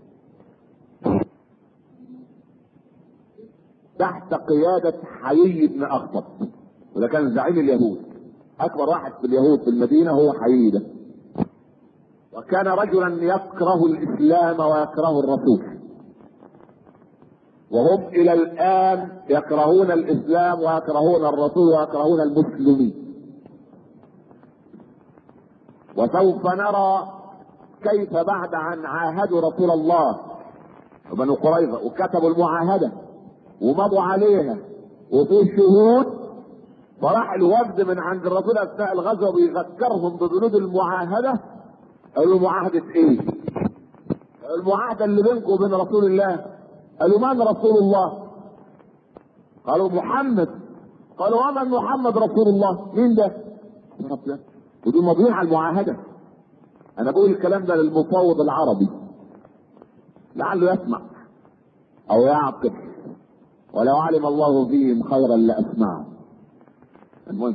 تحت قيادة حيي بن أخطب وده كان زعيم اليهود أكبر واحد في اليهود في المدينة هو حيي ده وكان رجلا يكره الإسلام ويكره الرسول وهم إلى الآن يكرهون الإسلام ويكرهون الرسول ويكرهون المسلمين وسوف نرى كيف بعد أن عاهدوا رسول الله وبنو قريظة وكتبوا المعاهدة ومضوا عليها وفي شهود فراح الوفد من عند الرسول اثناء الغزوه بيذكرهم ببنود المعاهده قالوا معاهده ايه؟ المعاهده اللي بينكم وبين رسول الله قالوا من رسول الله؟ قالوا محمد قالوا ومن محمد رسول الله؟ مين ده؟ يا رب ده ودول ماضيين على المعاهده انا بقول الكلام ده للمفوض العربي لعله يسمع او يعقل ولو علم الله فيهم خيرا لاسمعهم المهم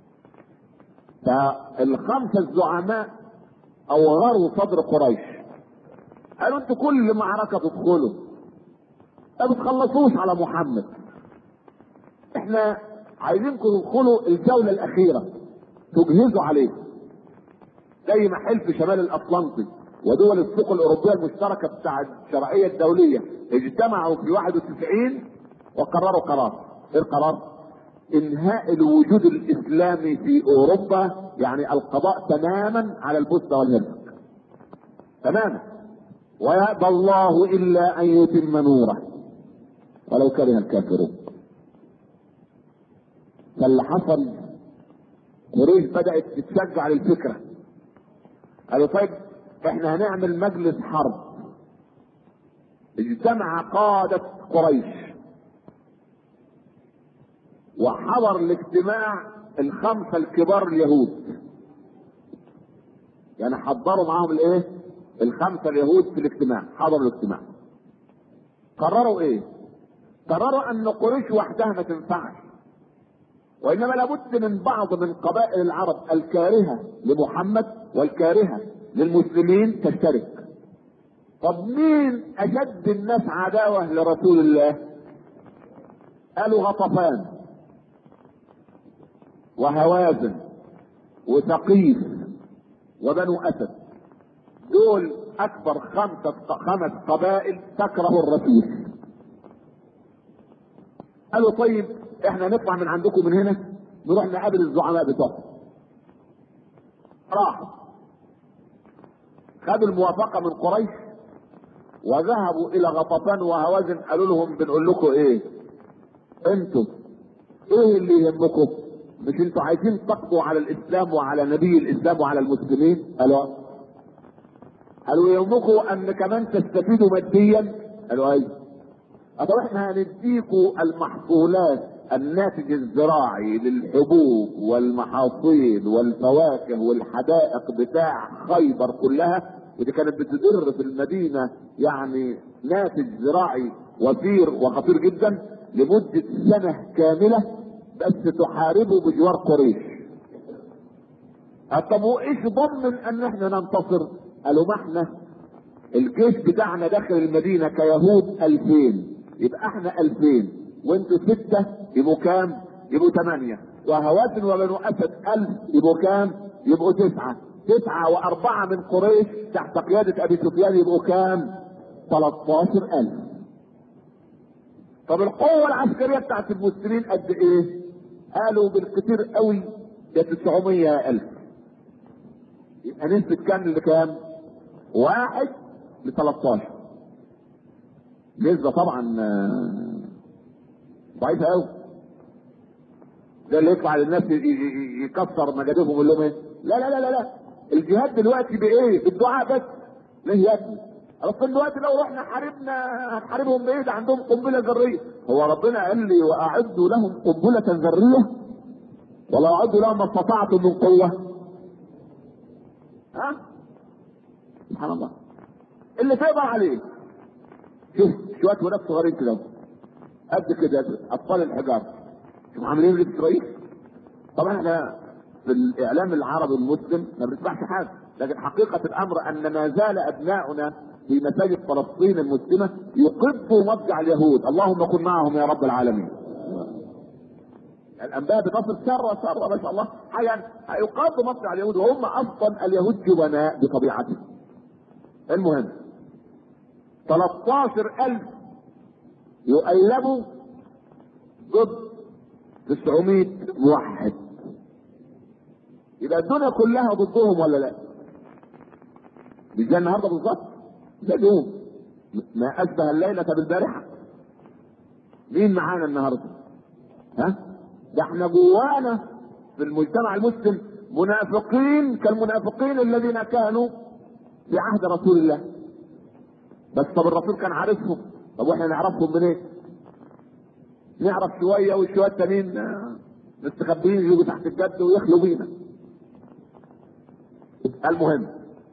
فالخمسه الزعماء اوغروا صدر قريش قالوا انتوا كل معركه تدخلوا ما بتخلصوش على محمد احنا عايزينكم تدخلوا الجوله الاخيره تجهزوا عليه زي ما حلف شمال الاطلنطي ودول السوق الاوروبيه المشتركه بتاع الشرعيه الدوليه اجتمعوا في 91 وقرروا قرار ايه القرار انهاء الوجود الاسلامي في اوروبا يعني القضاء تماما على البوسنه والهرسك تماما ويأبى الله الا ان يتم نوره ولو كره الكافرون فاللي حصل قريش بدأت تتشجع للفكرة قالوا طيب احنا هنعمل مجلس حرب اجتمع قادة قريش وحضر الاجتماع الخمسة الكبار اليهود يعني حضروا معاهم الايه الخمسة اليهود في الاجتماع حضروا الاجتماع قرروا ايه قرروا ان قريش وحدها ما تنفعش وانما لابد من بعض من قبائل العرب الكارهه لمحمد والكارهه للمسلمين تشترك طب مين اشد الناس عداوه لرسول الله قالوا غطفان وهوازن وثقيف وبنو اسد دول اكبر خمسه خمس قبائل تكره الرسول قالوا طيب احنا نطلع من عندكم من هنا نروح نقابل الزعماء بتوعهم راحوا خدوا الموافقه من قريش وذهبوا الى غطفان وهوازن قالوا لهم بنقول لكم ايه انتم ايه اللي يهمكم مش انتوا عايزين تقضوا على الاسلام وعلى نبي الاسلام وعلى المسلمين قالوا قالوا يهمكم ان كمان تستفيدوا ماديا قالوا ايوه طب احنا هنديكوا المحصولات الناتج الزراعي للحبوب والمحاصيل والفواكه والحدائق بتاع خيبر كلها ودي كانت بتدر في المدينة يعني ناتج زراعي وفير وخطير جدا لمدة سنة كاملة بس تحاربه بجوار قريش طب وايش ضمن ان احنا ننتصر قالوا ما احنا الجيش بتاعنا داخل المدينة كيهود الفين يبقى احنا الفين وانتوا ستة يبقوا كام يبقوا ثمانية وهوازن وبنو اسد الف يبقوا كام يبقوا تسعة تسعة واربعة من قريش تحت قيادة ابي سفيان يبقوا كام 13 الف طب القوة العسكرية بتاعت المسلمين قد ايه؟ قالوا بالكثير قوي يا 900 يا 1000 يبقى نسبة كام لكام؟ واحد ل 13 نسبة طبعا آه، ضعيفة قوي ده اللي يطلع للناس ي- ي- يكسر مجاديفهم ويقول لهم ايه؟ لا لا لا لا لا الجهاد دلوقتي بايه؟ بالدعاء بس ليه يا ابني؟ اصل دلوقتي لو رحنا حاربنا هنحاربهم بايه؟ ده عندهم قنبله ذريه هو ربنا قال لي واعدوا لهم قنبله ذريه ولا اعدوا لهم ما استطعتم من قوه ها؟ سبحان الله اللي تقدر عليه شوف شويه ولاد صغيرين كده قد كده اطفال الحجار شوف عاملين ايه في اسرائيل طبعا احنا في الاعلام العربي المسلم ما بنسمعش حاجه لكن حقيقه الامر ان ما زال ابناؤنا في مساجد فلسطين المسلمه يقبوا مضجع اليهود اللهم كن معهم يا رب العالمين الانباء بتصل سره سره ما شاء الله حقيقة هيقاد مضجع اليهود وهم اصلا اليهود جبناء بطبيعتهم المهم 13000 يؤيلبوا ضد 900 موحد يبقى الدنيا كلها ضدهم ولا لا؟ مش زي النهارده بالظبط ده اليوم ما اشبه الليله بالبارحه مين معانا النهارده؟ ها؟ ده احنا جوانا في المجتمع المسلم منافقين كالمنافقين الذين كانوا في عهد رسول الله بس طب الرسول كان عارفهم طب واحنا نعرفهم منين؟ إيه؟ نعرف شويه والشويه التانيين آه، مستخبيين يجوا تحت الجد ويخلوا بينا. المهم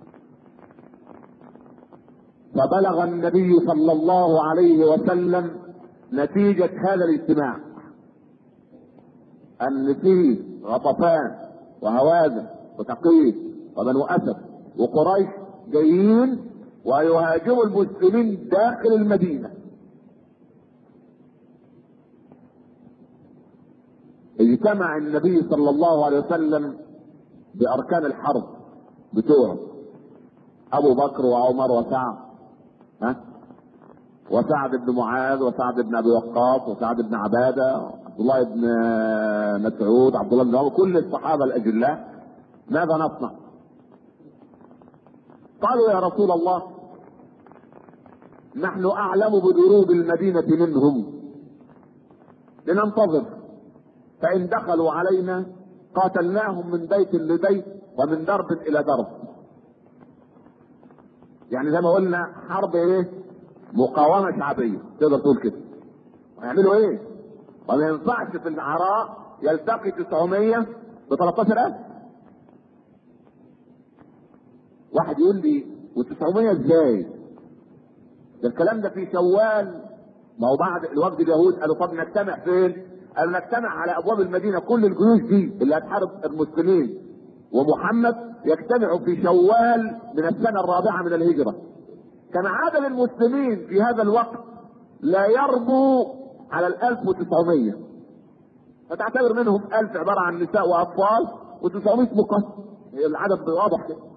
فبلغ النبي صلى الله عليه وسلم نتيجة هذا الاجتماع أن فيه غطفان وهوازن وثقيف وبنو أسد وقريش جايين ويهاجموا المسلمين داخل المدينة اجتمع النبي صلى الله عليه وسلم بأركان الحرب بتوعه أبو بكر وعمر وسعد ها وسعد بن معاذ وسعد بن ابي وقاص وسعد بن عباده عبد الله بن مسعود عبد الله بن عمر كل الصحابه الاجلاء ماذا نصنع؟ قالوا يا رسول الله نحن اعلم بدروب المدينه منهم لننتظر فان دخلوا علينا قاتلناهم من بيت لبيت ومن درب الى درب يعني زي ما قلنا حرب ايه مقاومة شعبية تقدر تقول كده هيعملوا ايه وما ينفعش في العراء يلتقي 900 ب 13000 واحد يقول لي و900 ازاي ده الكلام ده في شوال ما هو بعد الوفد اليهود قالوا طب نجتمع فين قالوا نجتمع على ابواب المدينه كل الجيوش دي اللي هتحارب المسلمين ومحمد يجتمع في شوال من السنه الرابعه من الهجره كان عدد المسلمين في هذا الوقت لا يربو على ال 1900 فتعتبر منهم 1000 عباره عن نساء واطفال و900 مقاتل العدد واضح كده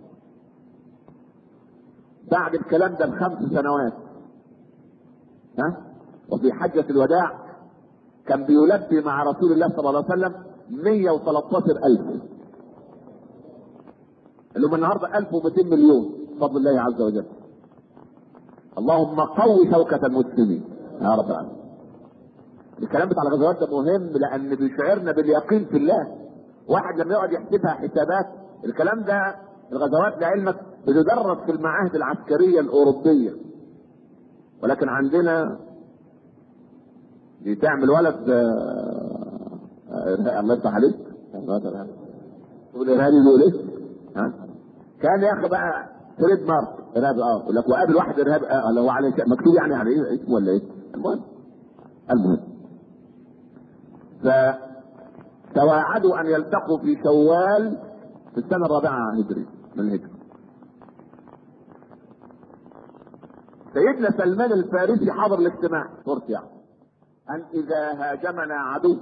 بعد الكلام ده بخمس سنوات ها وفي حجة الوداع كان بيلبي مع رسول الله صلى الله عليه وسلم 113 ألف اللي هم النهارده 1200 مليون بفضل الله عز وجل اللهم قوي شوكة المسلمين يا رب العالمين الكلام بتاع الغزوات ده مهم لان بيشعرنا باليقين في الله واحد لما يقعد يحسبها حسابات الكلام ده الغزوات لعلمك بتدرس في المعاهد العسكرية الأوروبية ولكن عندنا دي تعمل ولد آه، آه، الله يفتح عليك تقول ارهابي يقول ايه؟ ها؟ كان يا اخي بقى تريد مارك ارهابي اه يقول لك وقابل واحد ارهابي اه لو على مكتوب يعني على ايه اسمه ولا ايه؟ المهم المهم فتواعدوا ان يلتقوا في شوال في السنه الرابعه هجري من الهجره سيدنا سلمان الفارسي حضر الاجتماع صورة يعني أن إذا هاجمنا عدو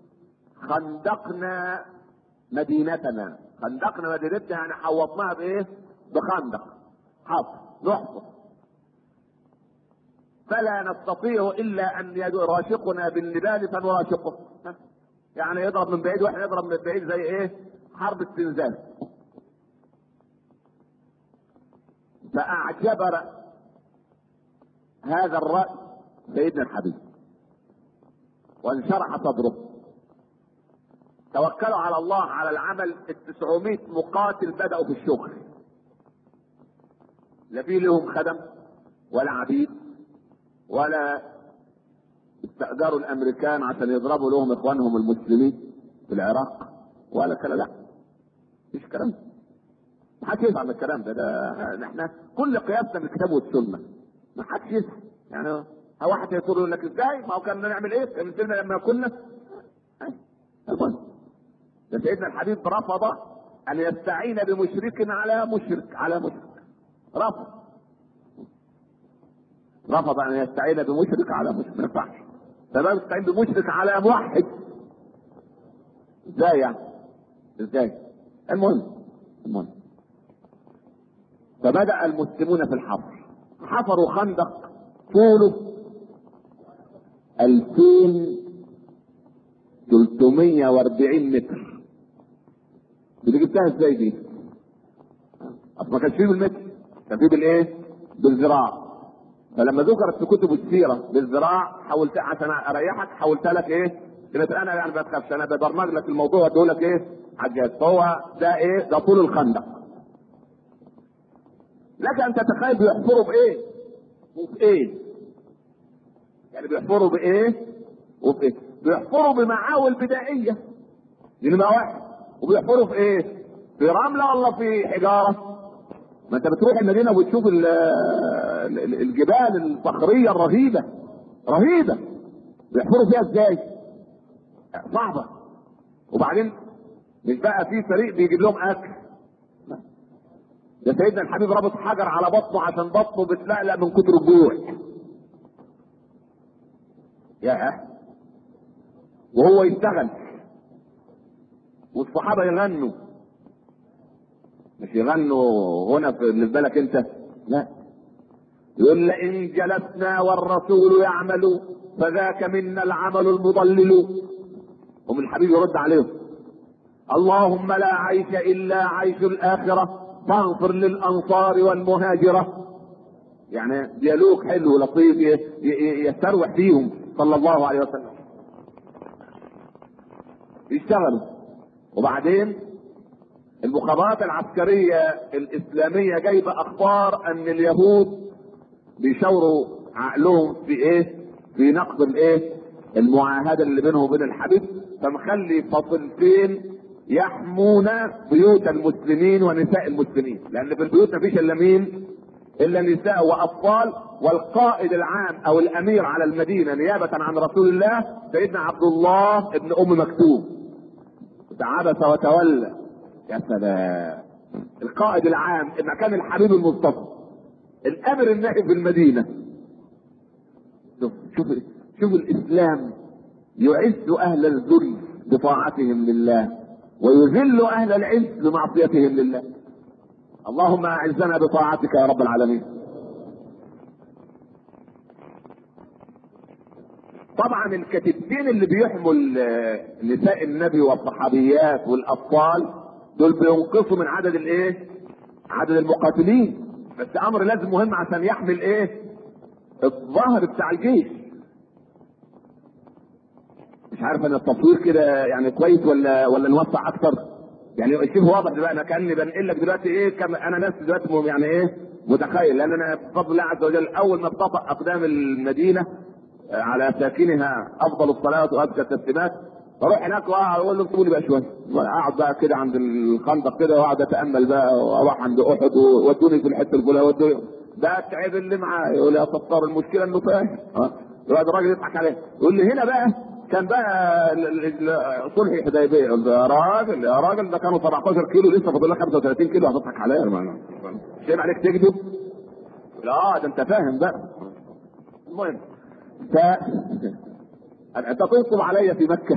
خندقنا مدينتنا خندقنا مدينتنا يعني حوطناها بإيه؟ بخندق حفر نحفر فلا نستطيع الا ان يراشقنا بالنبال فنراشقه يعني يضرب من بعيد واحنا نضرب من بعيد زي ايه حرب استنزاف فاعجب هذا الراي سيدنا الحبيب وانشرح صدره توكلوا على الله على العمل التسعمائة مقاتل بدأوا في الشغل لا في لهم خدم ولا عبيد ولا استأجروا الأمريكان عشان يضربوا لهم إخوانهم المسلمين في العراق ولا كلام لا مفيش كلام ده ما حدش يفهم الكلام ده ده احنا كل قياسنا بالكتاب والسنة ما حدش يفهم يعني هو واحد يقول لك ازاي ما هو كان نعمل ايه كان لما كنا المهم ده سيدنا الحبيب رفض ان يستعين بمشرك على مشرك على مشرك رفض رفض ان يستعين بمشرك على مشرك ما ينفعش فما يستعين بمشرك على موحد ازاي يعني ازاي المهم المهم فبدأ المسلمون في الحفر حفروا خندق طوله 2340 متر دي جبتها ازاي دي؟ اصل ما كانش فيه بالمتر كان فيه بالايه؟ بالذراع فلما ذكرت في كتب السيره بالذراع حولت عشان اريحك حولتها لك ايه؟ قلت انا يعني ما تخافش انا ببرمج لك الموضوع واديه لك ايه؟ عجاز فهو ده ايه؟ ده طول الخندق لك ان تتخيل بيحفروا بايه؟ وفي ايه؟ يعني بيحفروا بايه؟ وفي ايه؟ بيحفروا بمعاول بدائيه دي نمره واحد وبيحفروا في ايه؟ في رمله ولا في حجاره؟ ما انت بتروح المدينه وبتشوف ال- ال- الجبال الصخريه الرهيبه رهيبه بيحفروا فيها ازاي؟ صعبه وبعدين مش بقى في فريق بيجيب لهم اكل لا. ده سيدنا الحبيب رابط حجر على بطنه عشان بطنه بتلقلق من كتر الجوع يا وهو يشتغل والصحابه يغنوا مش يغنوا هنا في اللي في بالك انت لا يقول لئن جلسنا والرسول يعمل فذاك منا العمل المضلل هم الحبيب يرد عليهم اللهم لا عيش الا عيش الاخره فاغفر للانصار والمهاجره يعني ديالوج حلو لطيف ي- ي- يستروح فيهم صلى الله عليه وسلم يشتغلوا وبعدين المخابرات العسكرية الإسلامية جايبة أخبار أن اليهود بيشاوروا عقلهم في إيه؟ في نقض الإيه؟ المعاهدة اللي بينهم وبين الحبيب فمخلي فصيلتين يحمون بيوت المسلمين ونساء المسلمين لأن في البيوت مفيش إلا مين؟ إلا نساء وأطفال والقائد العام أو الأمير على المدينة نيابة عن رسول الله سيدنا عبد الله ابن أم مكتوم عبس وتولى يا سلام القائد العام مكان الحبيب المصطفى الامر النائب في المدينه شوف شوف شوف الاسلام يعز اهل الذل بطاعتهم لله ويذل اهل العز بمعصيتهم لله اللهم اعزنا بطاعتك يا رب العالمين طبعا الكتيبتين اللي بيحموا ال- نساء النبي والصحابيات والاطفال دول بينقصوا من عدد الايه؟ عدد المقاتلين بس امر لازم مهم عشان يحمل ايه؟ الظهر بتاع الجيش مش عارف ان التصوير كده يعني كويس ولا ولا نوسع اكتر يعني شبه واضح دلوقتي انا كاني بنقل لك دلوقتي ايه كم انا نفسي دلوقتي م- يعني ايه متخيل لان انا بفضل الله عز وجل اول ما بتطأ اقدام المدينه آه، على ساكنها افضل الصلاه وازكى التسليمات بروح هناك واقول لهم سيبوني بقى شويه اقعد بقى كده عند الخندق كده واقعد اتامل بقى واروح عند احد وودوني في الحته الفلانيه ودوني ده التعب اللي معاه يقول يا ستار المشكله انه فاهم ها يقعد الراجل يضحك عليه يقول لي هنا بقى كان بقى ال- ال- ال- صلح حديبيه يقول له يا راجل يا راجل ده كانوا 17 كيلو لسه فاضل لك 35 كيلو هتضحك عليا ما- مش عيب عليك تكذب لا ده انت فاهم بقى المهم ف انت تنصب علي في مكه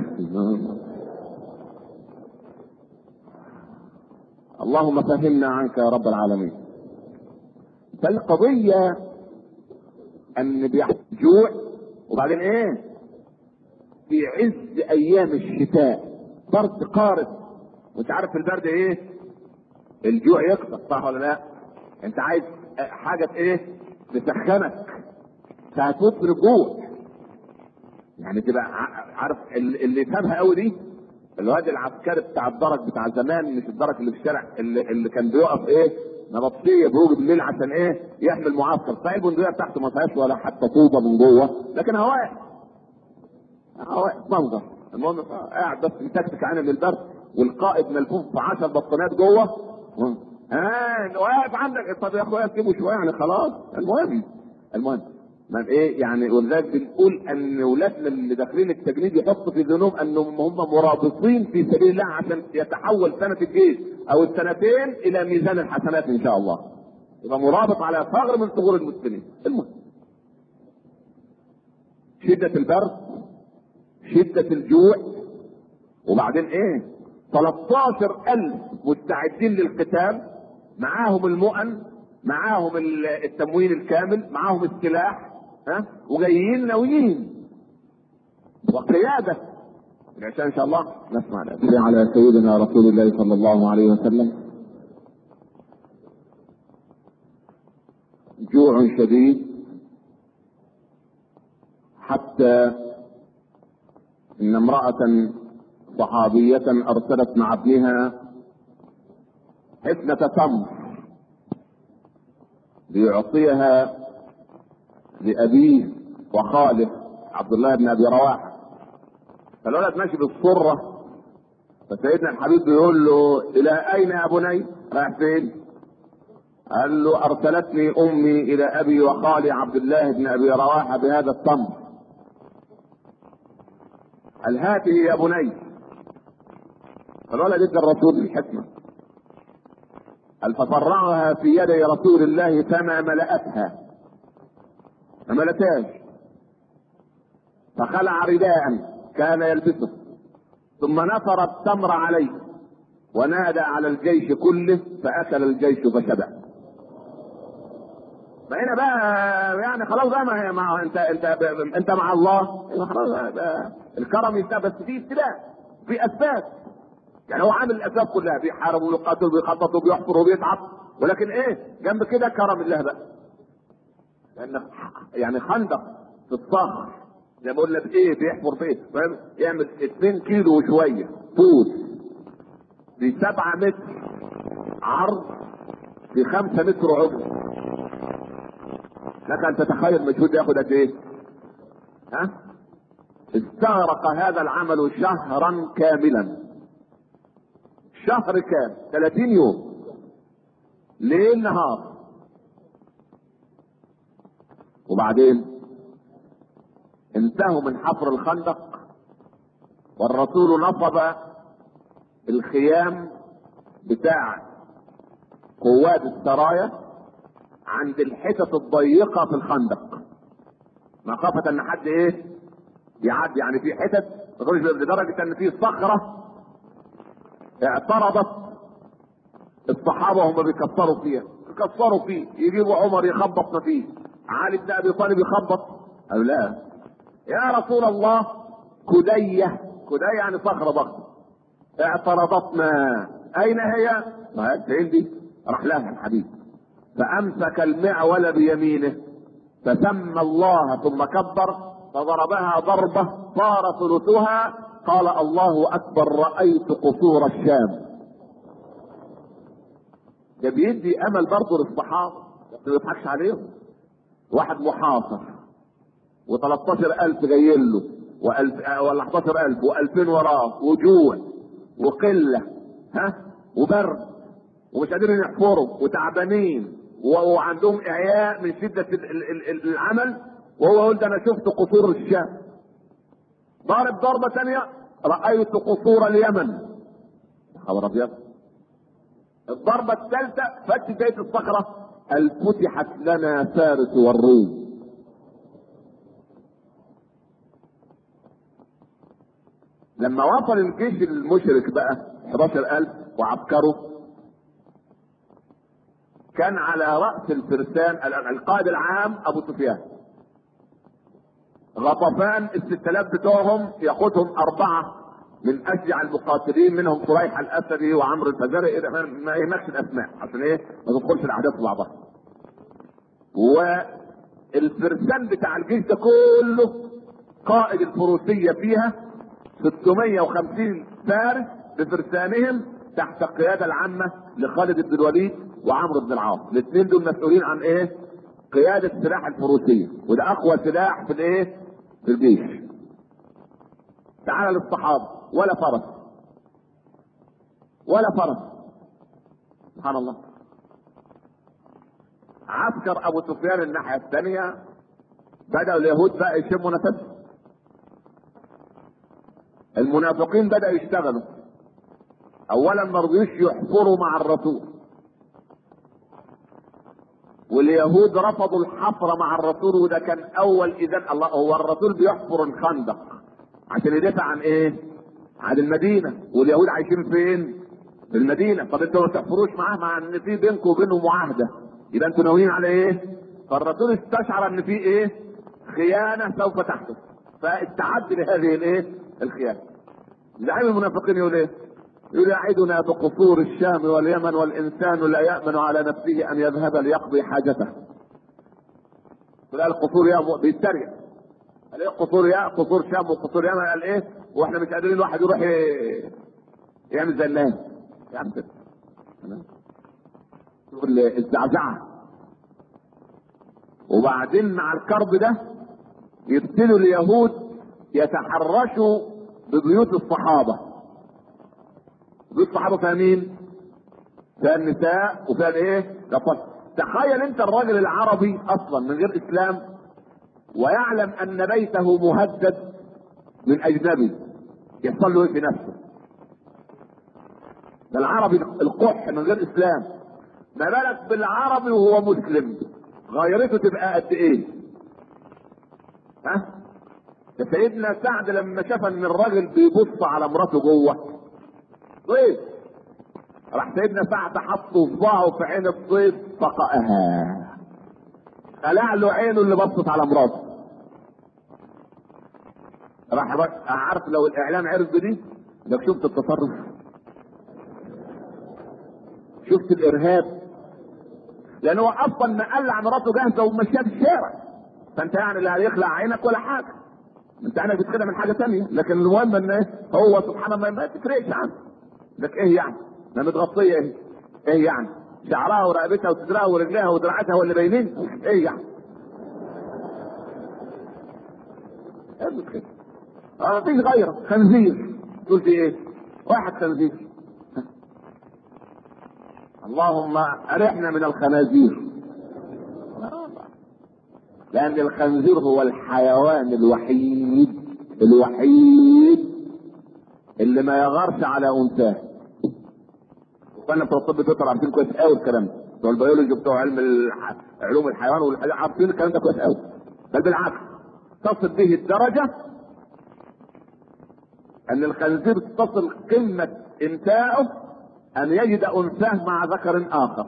اللهم فهمنا عنك يا رب العالمين فالقضيه ان بيحصل جوع وبعدين ايه في عز ايام الشتاء برد قارس وانت عارف في البرد ايه الجوع يكثر صح ولا لا انت عايز حاجه ايه تسخنك فهتموت من الجوع يعني تبقى عارف اللي يفهمها قوي دي الواد العسكري بتاع الدرج بتاع زمان مش الدرج اللي في الشارع اللي, اللي كان بيقف ايه نبطشيه بروج بالليل عشان ايه يحمي المعسكر صحيح البندقيه بتاعته ما فيهاش ولا حتى طوبه من جوه لكن هواء هواء منظر المهم قاعد بس متكتك عين من البرد والقائد ملفوف في 10 بطانات جوه اه واقف عندك طب يا اخويا سيبه شويه يعني خلاص المهم المهم ما ايه يعني ولذلك بنقول ان اولادنا اللي داخلين التجنيد يحطوا في ذهنهم انهم هم مرابطين في سبيل الله عشان يتحول سنه الجيش او السنتين الى ميزان الحسنات ان شاء الله. يبقى مرابط على ثغر من ثغور المسلمين. المهم. شدة البرد شدة الجوع وبعدين ايه؟ 13000 مستعدين للقتال معاهم المؤن معاهم التموين الكامل معاهم السلاح ها وجايين ناويين وقياده عشان ان شاء الله نسمع الأسئلة على سيدنا رسول الله صلى الله عليه وسلم جوع شديد حتى ان امرأة صحابية ارسلت مع ابنها حفنة تمر ليعطيها لأبيه وخاله عبد الله بن أبي رواحة فالولد ماشي بالصرة فسيدنا الحبيب بيقول له إلى أين يا بني؟ رايح فين؟ قال له أرسلتني أمي إلى أبي وخالي عبد الله بن أبي رواحة بهذا التمر قال هاته يا بني فالولد ادى الرسول الحكمة قال ففرعها في يدي رسول الله فما ملأتها ما ملأتهاش فخلع رداء كان يلبسه ثم نثر التمر عليه ونادى على الجيش كله فأكل الجيش فشبع فهنا بقى يعني خلاص بقى ما هي مع انت انت انت مع الله خلاص بقى الكرم يستاهل بس في ابتلاء في اسباب يعني هو عامل الاسباب كلها بيحارب ويقاتل وبيخطط وبيحفر وبيتعب ولكن ايه جنب كده كرم الله بقى لان يعني خندق في الصخر زي ما بقول لك ايه بيحفر في ايه فاهم يعمل 2 كيلو وشويه طول في 7 متر عرض في 5 متر عمق لك ان تتخيل مجهود ياخد قد ايه؟ ها؟ استغرق هذا العمل شهرا كاملا شهر كامل 30 يوم ليل نهار وبعدين انتهوا من حفر الخندق والرسول نصب الخيام بتاع قوات السرايا عند الحتت الضيقة في الخندق مخافة ان حد ايه يعدي يعني في حتت لدرجة ان في صخرة اعترضت الصحابة وهم بيكسروا فيها يكسروا فيه يجيبوا عمر يخبط ما فيه علي بن ابي طالب يخبط او لا يا رسول الله كدية كدية يعني صخرة ضخمة اعترضتنا اين هي؟ ما هي فين دي؟ راح لها الحبيب فامسك المعول بيمينه فسمى الله ثم كبر فضربها ضربة صار ثلثها قال الله اكبر رايت قصور الشام ده بيدي امل برضه للصحابه ما يضحكش عليهم واحد محاصر و13 ألف جايين له وألف ولا 11 ألف و2000 وراه وجوع وقلة ها وبرد ومش قادرين يحفروا وتعبانين وعندهم إعياء من شدة العمل وهو يقول ده أنا شفت قصور الشام ضارب ضربة ثانية رأيت قصور اليمن خبر أبيض الضربة الثالثة فك بيت الصخرة قال فتحت لنا فارس والروم لما وصل الجيش المشرك بقى 11000 وعسكره كان على رأس الفرسان القائد العام أبو سفيان غطفان الست الاف بتوعهم ياخدهم اربعه من اشجع المقاتلين منهم صريح الاسدي وعمرو الفزاري إيه ده ما- ما يهمكش الاسماء عشان ايه ما تدخلش الاحداث في بعضها والفرسان بتاع الجيش ده كله قائد الفروسية فيها 650 فارس بفرسانهم تحت القيادة العامة لخالد بن الوليد وعمرو بن العاص الاثنين دول مسؤولين عن ايه قيادة سلاح الفروسية وده اقوى سلاح في الايه في الجيش تعال للصحابة ولا فرس ولا فرس سبحان الله عسكر ابو سفيان الناحيه الثانيه بداوا اليهود بقى يشموا نفسهم المنافقين بداوا يشتغلوا اولا ما رضيوش يحفروا مع الرسول واليهود رفضوا الحفر مع الرسول وده كان اول اذن الله هو الرسول بيحفر الخندق عشان يدافع عن ايه؟ عن المدينه واليهود عايشين فين؟ في المدينه طب انتوا ما تحفروش معاه مع ان في بينكم وبينه معاهده يبقى انتوا ناويين على ايه؟ فالرسول استشعر ان في ايه؟ خيانه سوف تحدث فاستعد لهذه الايه؟ الخيانه. زعيم المنافقين يقول ايه؟ يقول يعدنا بقصور الشام واليمن والانسان لا يامن على نفسه ان يذهب ليقضي حاجته. تلاقي القصور يا بيتريق. قال ايه قصور يا قصور شام وقصور يمن قال ايه؟ واحنا مش قادرين الواحد يروح ي- يعمل زي الناس. يعمل كده. تمام؟ شغل الزعزعه وبعدين مع الكرب ده يبتدوا اليهود يتحرشوا ببيوت الصحابه بيوت الصحابه فيها مين؟ فيها النساء وفيها الايه؟ الأطفال تخيل انت الراجل العربي اصلا من غير اسلام ويعلم ان بيته مهدد من اجنبي يحصل له ايه في نفسه؟ ده العربي القح من غير اسلام ما بالك بالعربي وهو مسلم غيرته تبقى قد ايه ها ده سيدنا سعد لما شاف ان الراجل بيبص على مراته جوه ضيف راح سيدنا سعد حط صباعه في عين الضيف فقأها خلع له عينه اللي بصت على مراته راح الراجل- عارف لو الاعلام عرف بدي لك شفت التصرف شفت الارهاب لان هو اصلا ما قلع مراته جاهزه ومشيها في الشارع فانت يعني لا هيخلع عينك ولا حاجه انت عينك بتخدع من حاجه ثانيه لكن المهم ان إيه؟ هو سبحان الله ما تفرقش عنه لك ايه يعني ما متغطيه ايه ايه يعني شعرها ورقبتها وصدرها ورجلها ودراعاتها هو اللي باينين ايه يعني ايه المشكله اه مفيش غيره خنزير تقول في ايه واحد خنزير اللهم ارحنا من الخنازير لان الخنزير هو الحيوان الوحيد الوحيد اللي ما يغارش على انثاه وانا بتوع الطب بيطلع عارفين كويس قوي الكلام ده بتوع البيولوجي بتوع علم الح... علوم الحيوان والحاجات عارفين الكلام ده كويس قوي بل بالعكس تصل به الدرجه ان الخنزير تصل قمه انتاعه ان يجد انثاه مع ذكر اخر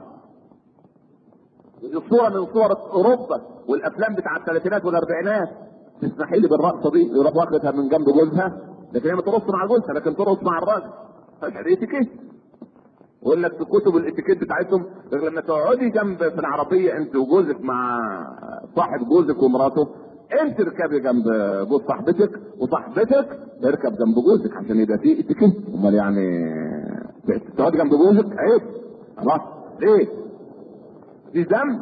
ودي صوره من صور اوروبا والافلام بتاع الثلاثينات والاربعينات تسمحي لي بالرقصه دي يروح واخدها من جنب جوزها لكن هي ما ترقص مع جوزها لكن ترقص مع الراجل هذا اتيكيت يقول لك في كتب الاتيكيت بتاعتهم لما تقعدي جنب في العربيه انت وجوزك مع صاحب جوزك ومراته انت اركبي جنب جوز صاحبتك وصاحبتك اركب جنب جوزك عشان يبقى في اتيكيت امال يعني تقعدي جنب جوزك عيب خلاص ليه؟ في ذنب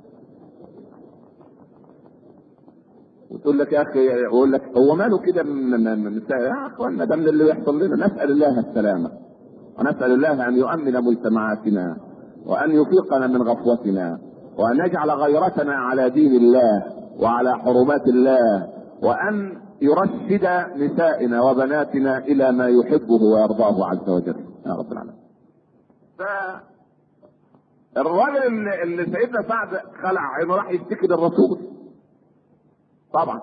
وتقول لك يا اخي يقول لك هو ماله كده من من من يا اخوانا ده من اللي بيحصل لنا نسال الله السلامه ونسال الله ان يؤمن مجتمعاتنا وان يفيقنا من غفوتنا وان يجعل غيرتنا على دين الله وعلى حرمات الله وان يرشد نسائنا وبناتنا الى ما يحبه ويرضاه عز وجل يا رب العالمين. ف الراجل اللي, اللي سيدنا سعد خلع عينه راح يشتكي للرسول طبعا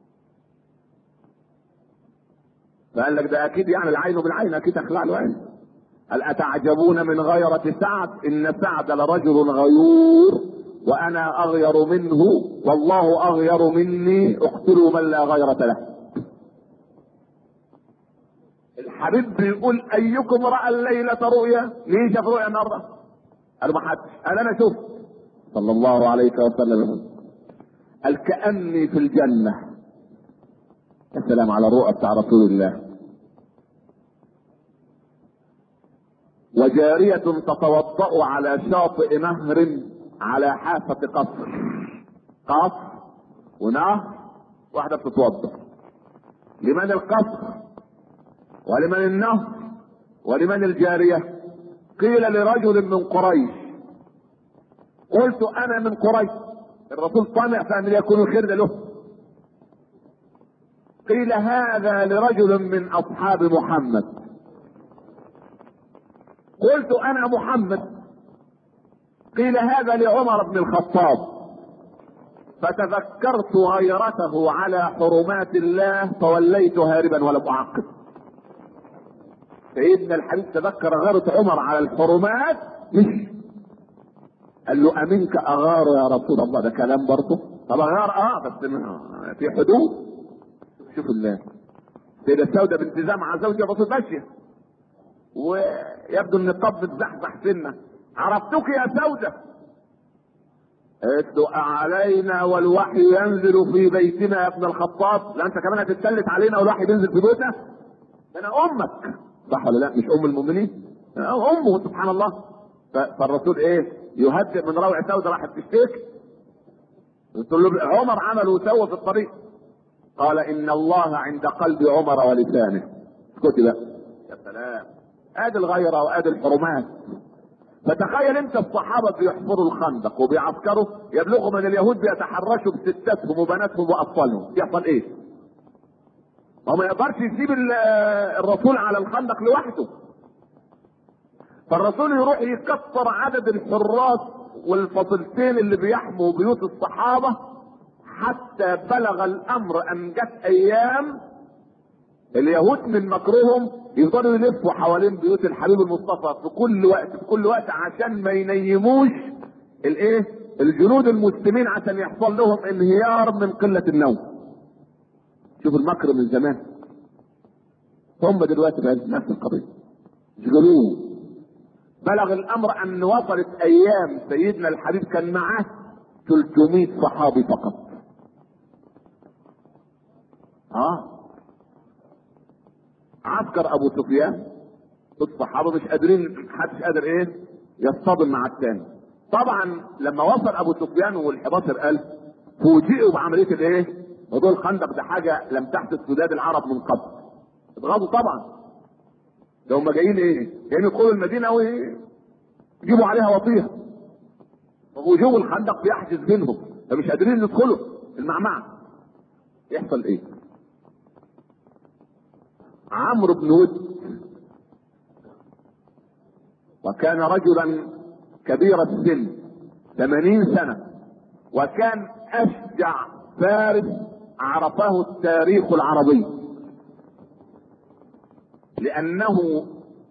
فقال لك ده اكيد يعني العين بالعين اكيد اخلع له عين قال اتعجبون من غيرة سعد ان سعد لرجل غيور وانا اغير منه والله اغير مني اقتلوا من لا غيرة له الحبيب بيقول ايكم راى الليله رؤيا مين شاف رؤيا النهارده قالوا ما حدش قال انا شفت صلى الله عليه وسلم قال كاني في الجنه يا سلام على الرؤى بتاع رسول الله وجارية تتوضأ على شاطئ نهر على حافة قصر قصر ونهر واحدة بتتوضأ لمن القصر ولمن النهر ولمن الجارية قيل لرجل من قريش قلت انا من قريش الرسول طمع فان يكون الخير ده له قيل هذا لرجل من اصحاب محمد قلت انا محمد قيل هذا لعمر بن الخطاب فتذكرت غيرته على حرمات الله فوليت هاربا ولم اعقب سيدنا الحبيب تذكر غيرة عمر على الحرمات مش قال له امنك اغار يا رسول الله ده كلام برضه طب اغار اه بس في حدود شوف الله سيدة السوداء بنت زمعة زوج الرسول ماشية ويبدو ان الطب بتزحزح سنة عرفتك يا سودة قلت له علينا والوحي ينزل في بيتنا يا ابن الخطاب لا انت كمان هتتسلت علينا والوحي بينزل في بيتنا ده انا امك صح ولا لا مش ام المؤمنين امه سبحان الله فالرسول ايه يهدئ من روع سودة راحت تشتكي قلت له عمر عمل وسوى في الطريق قال ان الله عند قلب عمر ولسانه اسكتي بقى يا سلام ادي الغيره وادي الحرمات فتخيل انت الصحابه بيحفروا الخندق وبيعسكروا يبلغوا من اليهود بيتحرشوا بستاتهم وبناتهم واطفالهم يحصل ايه؟ هو ما يقدرش يسيب الرسول على الخندق لوحده فالرسول يروح يكسر عدد الحراس والفصيلتين اللي بيحموا بيوت الصحابه حتى بلغ الامر ان جت ايام اليهود من مكرهم يفضلوا يلفوا حوالين بيوت الحبيب المصطفى في كل وقت في كل وقت عشان ما ينيموش الايه الجنود المسلمين عشان يحصل لهم انهيار من قله النوم شوف المكر من زمان هم دلوقتي بقى نفس القضيه يشغلوه بلغ الامر ان وصلت ايام سيدنا الحبيب كان معاه 300 صحابي فقط اه عسكر ابو سفيان الصحابه مش قادرين محدش قادر ايه يصطدم مع الثاني طبعا لما وصل ابو سفيان وال11000 فوجئوا بعمليه الايه موضوع الخندق ده حاجه لم تحدث في بلاد العرب من قبل اتغاظوا طبعا ده هم جايين ايه جايين يدخلوا المدينه ويجيبوا عليها وطيها وجوه الخندق بيحجز بينهم فمش قادرين يدخلوا المعمعة يحصل ايه عمرو بن ود وكان رجلا كبير السن ثمانين سنة وكان أشجع فارس عرفه التاريخ العربي لأنه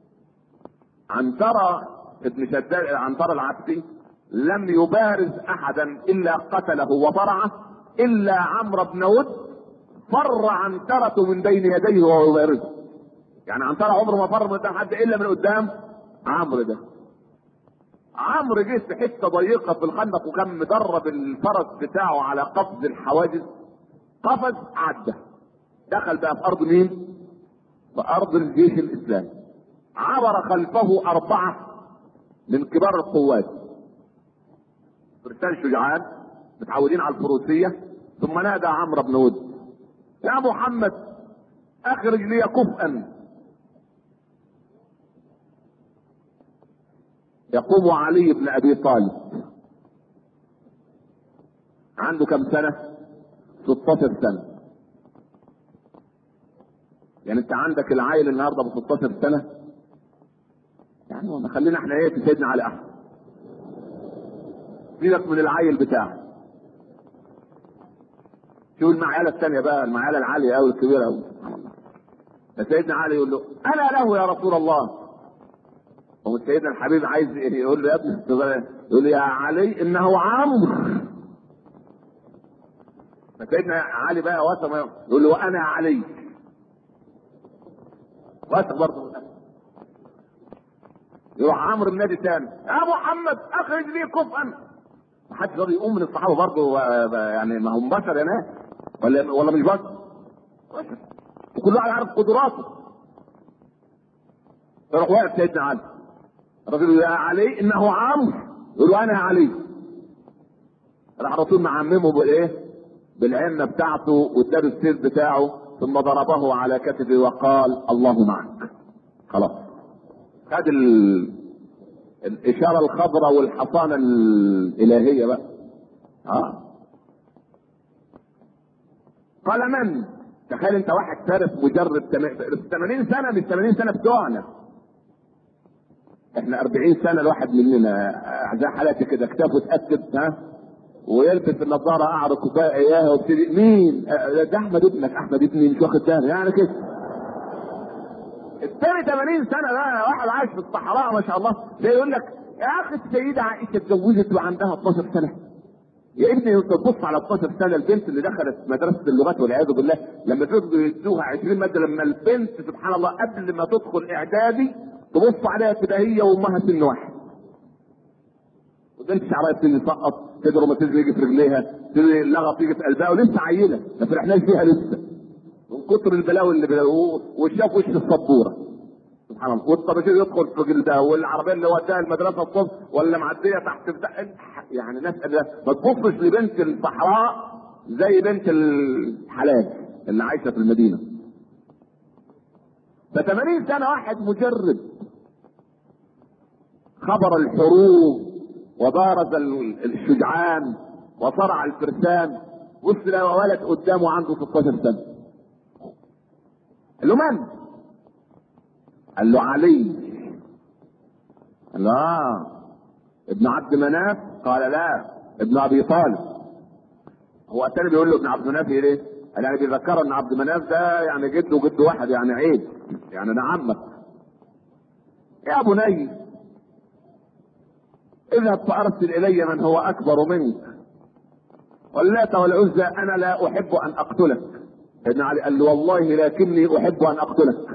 عنترة ابن شداد عنترة العبسي لم يبارز أحدا إلا قتله وبرعه إلا عمرو بن ود فر عنترة من بين يديه وهو يبارزه يعني عنترة عمره ما فر من قدام حد إلا من قدام عمرو ده عمرو جه في حته ضيقه في الخندق وكان مدرب الفرس بتاعه على قفز الحواجز قفز عدى دخل بقى في ارض مين؟ في ارض الجيش الاسلامي عبر خلفه اربعه من كبار القوات فرسان شجعان متعودين على الفروسيه ثم نادى عمرو بن ود يا محمد اخرج لي كفءا يقوم علي بن ابي طالب عنده كم سنة 16 سنة يعني انت عندك العيل النهارده ب 16 سنة يعني ما خلينا احنا ايه في سيدنا علي احمد سيبك من العيل بتاعك شوف المعيالة الثانية بقى المعيالة العالية قوي الكبيرة قوي فسيدنا علي يقول له انا له يا رسول الله هو سيدنا الحبيب عايز يقول له يا ابني يقول له يا علي انه عمرو فسيدنا علي بقى وثق يقول له وانا علي وثق برضه يروح عمرو بنادي تاني يا محمد اخرج لي كفءا ما حدش راضي يقوم من الصحابه برضه يعني ما هم بشر يا ناس ولا ولا مش بشر بشر وكل واحد عارف قدراته يروح واقف سيدنا علي الراجل يا علي انه عمرو يقول له انا يا علي راح الرسول معممه بالايه؟ بالعمه بتاعته واداله السيف بتاعه ثم ضربه على كتفه وقال الله معك خلاص خد ال... الاشاره الخضراء والحصانه الالهيه بقى اه قال من تخيل انت واحد فارس مجرد 80 سنه من 80 سنه بتوعنا احنا 40 سنه الواحد مننا زي حالاتي كده كتافه اتاكد ها ويلبس النظاره اعرض كوبايه اياها وابتدي مين ده احمد ابنك احمد ابني مش واخد بالي يعني كده الثاني 80 سنه ده واحد عايش في الصحراء ما شاء الله ده يقول لك يا اخي السيده عائشه اتجوزت وعندها 12 سنه يا ابني انت تبص على 12 سنه البنت اللي دخلت مدرسه اللغات والعياذ بالله لما تدخل يدوها 20 ماده لما البنت سبحان الله قبل ما تدخل اعدادي تبص عليها كده هي وامها سن واحد وبنت شعرها يبتدي يسقط تدري روماتيزم يجي في رجليها تدري اللغط يجي في قلبها ولسه عيله ما فرحناش بيها لسه من كتر البلاوي اللي بلاقوه وشاف وش السبوره سبحان الله والطباشير يدخل في جلدها والعربيه اللي وداها المدرسه الصبح ولا معديه تحت بتاع يعني ناس ما تبصش لبنت الصحراء زي بنت الحلال اللي عايشه في المدينه ف 80 سنه واحد مجرد خبر الحروب وبارز الشجعان وصرع الفرسان وصل ولد قدامه عنده 16 سنه قال له من؟ قال له علي قال له اه ابن عبد مناف قال لا ابن ابي طالب هو الثاني بيقول له ابن عبد مناف ايه ليه؟ قال يعني بيذكره ان عبد مناف ده يعني جده وجد واحد يعني عيب يعني ده عمك يا بني اذهب فارسل الي من هو اكبر منك واللات والعزى انا لا احب ان اقتلك ابن علي قال له والله لكني احب ان اقتلك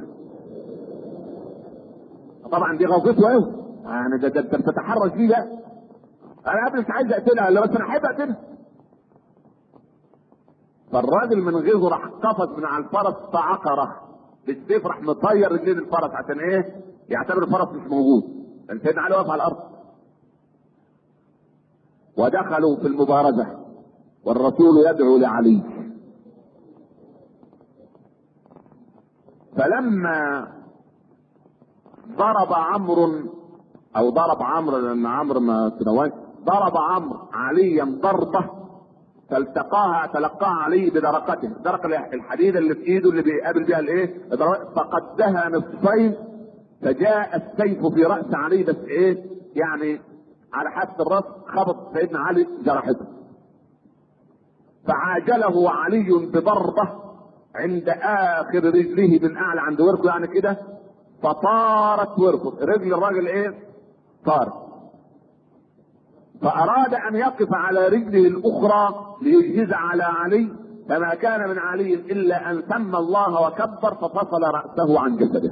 طبعا دي غلطته قوي يعني ده ده انت بتتحرش فيه ده انا قبل مش عايز اقتلها لا بس انا احب اقتلها فالراجل من غيظه راح قفز من على الفرس فعقره بالسيف راح مطير رجلين الفرس عشان ايه؟ يعتبر الفرس مش موجود كان سيدنا علي واقف على الارض ودخلوا في المبارزه والرسول يدعو لعلي فلما ضرب عمرو او ضرب عمرو لان عمرو ما تنواش ضرب عمرو عليا ضربه فالتقاها تلقاها علي بدرقته الدرقه الحديده اللي في ايده اللي بيقابل بها الايه فقدها نصفين فجاء السيف في راس علي بس ايه يعني على حافه الراس خبط سيدنا علي جرحته فعاجله علي بضربه عند اخر رجله من اعلى عند وركه يعني كده فطارت وركه رجل الراجل ايه طارت فاراد ان يقف على رجله الاخرى ليجهز على علي فما كان من علي الا ان سمى الله وكبر ففصل راسه عن جسده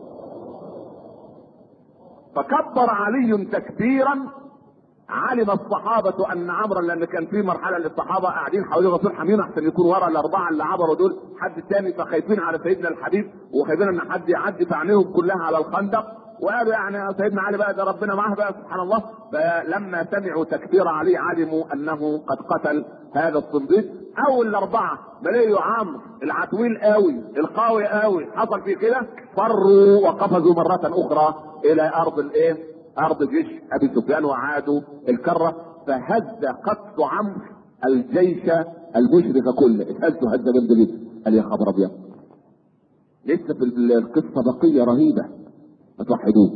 فكبر علي تكبيرا علم الصحابة أن عمرا لأن كان في مرحلة للصحابة قاعدين حوالين الرسول حامين أحسن يكون ورا الأربعة اللي عبروا دول حد تاني فخايفين على سيدنا الحبيب وخايفين أن حد يعدي فعينيهم كلها على الخندق وقالوا يعني سيدنا علي بقى ده ربنا معاه بقى سبحان الله فلما سمعوا تكبير علي علموا أنه قد قتل هذا الصنديق أول الأربعة بلاقوا عمرو العتويل قوي القوي قوي حصل فيه كده فروا وقفزوا مرة أخرى إلى أرض الإيه؟ ارض جيش ابي سفيان وعادوا الكره فهز قصف عمرو الجيش المشرك كله اتهزوا هزه جامده جدا قال يا خبر ابيض لسه في القصه بقيه رهيبه ما توحدوه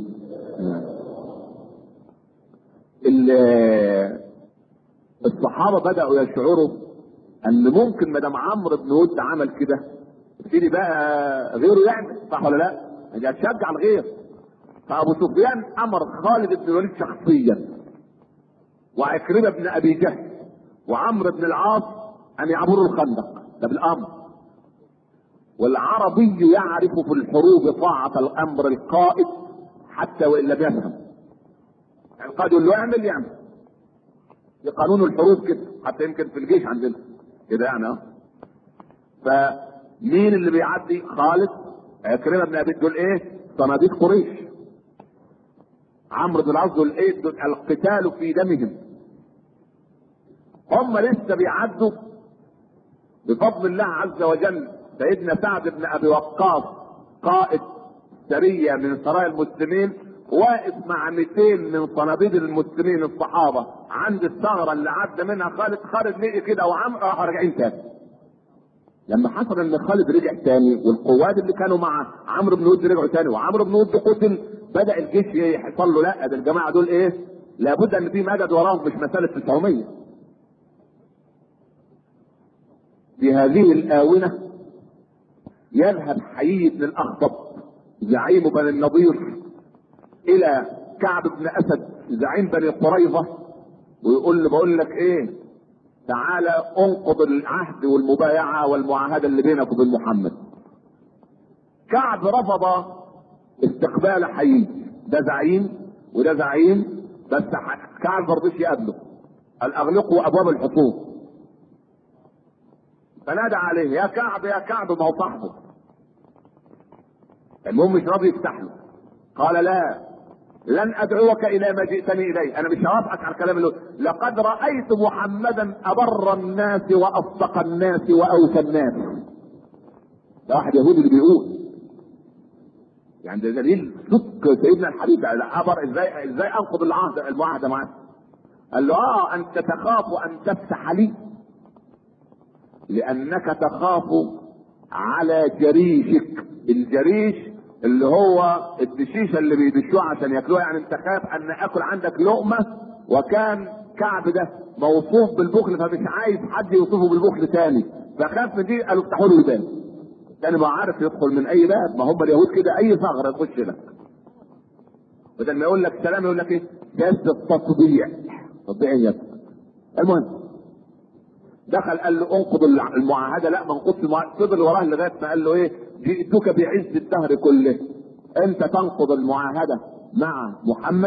الصحابه بداوا يشعروا ان ممكن ما دام عمرو بن ود عمل كده يبتدي بقى غيره يعمل صح ولا لا؟ يعني هتشجع الغير فابو سفيان امر خالد بن الوليد شخصيا وعكرمه بن ابي جهل وعمرو بن العاص ان يعبروا الخندق ده بالامر والعربي يعرف في الحروب طاعة الامر القائد حتى وان لم يفهم يعني القائد يقول له اعمل يعمل في قانون الحروب كده حتى يمكن في الجيش عندنا كده يعني اه فمين اللي بيعدي خالد عكرمه بن ابي دول ايه صناديق قريش عمرو بن العاص دول ايه دول القتال في دمهم هم لسه بيعدوا بفضل الله عز وجل سيدنا سعد بن ابي وقاص قائد سريه من سرايا المسلمين واقف مع 200 من صناديد المسلمين الصحابه عند الثغره اللي عدى منها خالد خالد لقي كده وعمرو راحوا راجعين تاني لما حصل ان خالد رجع تاني والقوات اللي كانوا مع عمرو بن ود رجعوا تاني وعمرو بن ود قتل بدا الجيش يحصل له لا ده الجماعه دول ايه لابد ان في مدد وراهم مش مساله 900 في هذه الاونه يذهب حيي بن الاخطب زعيم بني النضير الى كعب بن اسد زعيم بني قريظه ويقول له بقول لك ايه تعالى انقض العهد والمبايعه والمعاهده اللي بينك وبين محمد كعب رفض استقبال حيي ده زعيم وده زعيم بس كعب ما رضيش يقابله قال اغلقوا ابواب الحصون فنادى عليه يا كعب يا كعب ما هو صاحبه المهم مش راضي يفتح له قال لا لن ادعوك الى ما جئتني اليه انا مش هوافقك على الكلام اللي لقد رايت محمدا ابر الناس واصدق الناس واوفى الناس ده واحد يهودي اللي بيقول يعني ده دليل صدق سيدنا الحبيب ابر ازاي ازاي انقض العهد المعاهده معاه قال له اه انت تخاف ان تفتح لي لانك تخاف على جريشك الجريش اللي هو الدشيشه اللي بيدشوها عشان ياكلوها يعني انت خايف ان اكل عندك لقمه وكان كعب ده موصوف بالبخل فمش عايز حد يوصفه بالبخل تاني فخاف من دي قالوا افتحوا له الباب تاني ما عارف يدخل من اي باب ما هم اليهود كده اي ثغره يخش لك بدل ما يقول لك سلام يقول لك ايه جاز التطبيع تطبيع يد المهم دخل قال له انقض المعاهده لا ما انقضش المعاهده فضل وراه لغايه ما قال له ايه جئتك بعز الدهر كله انت تنقض المعاهده مع محمد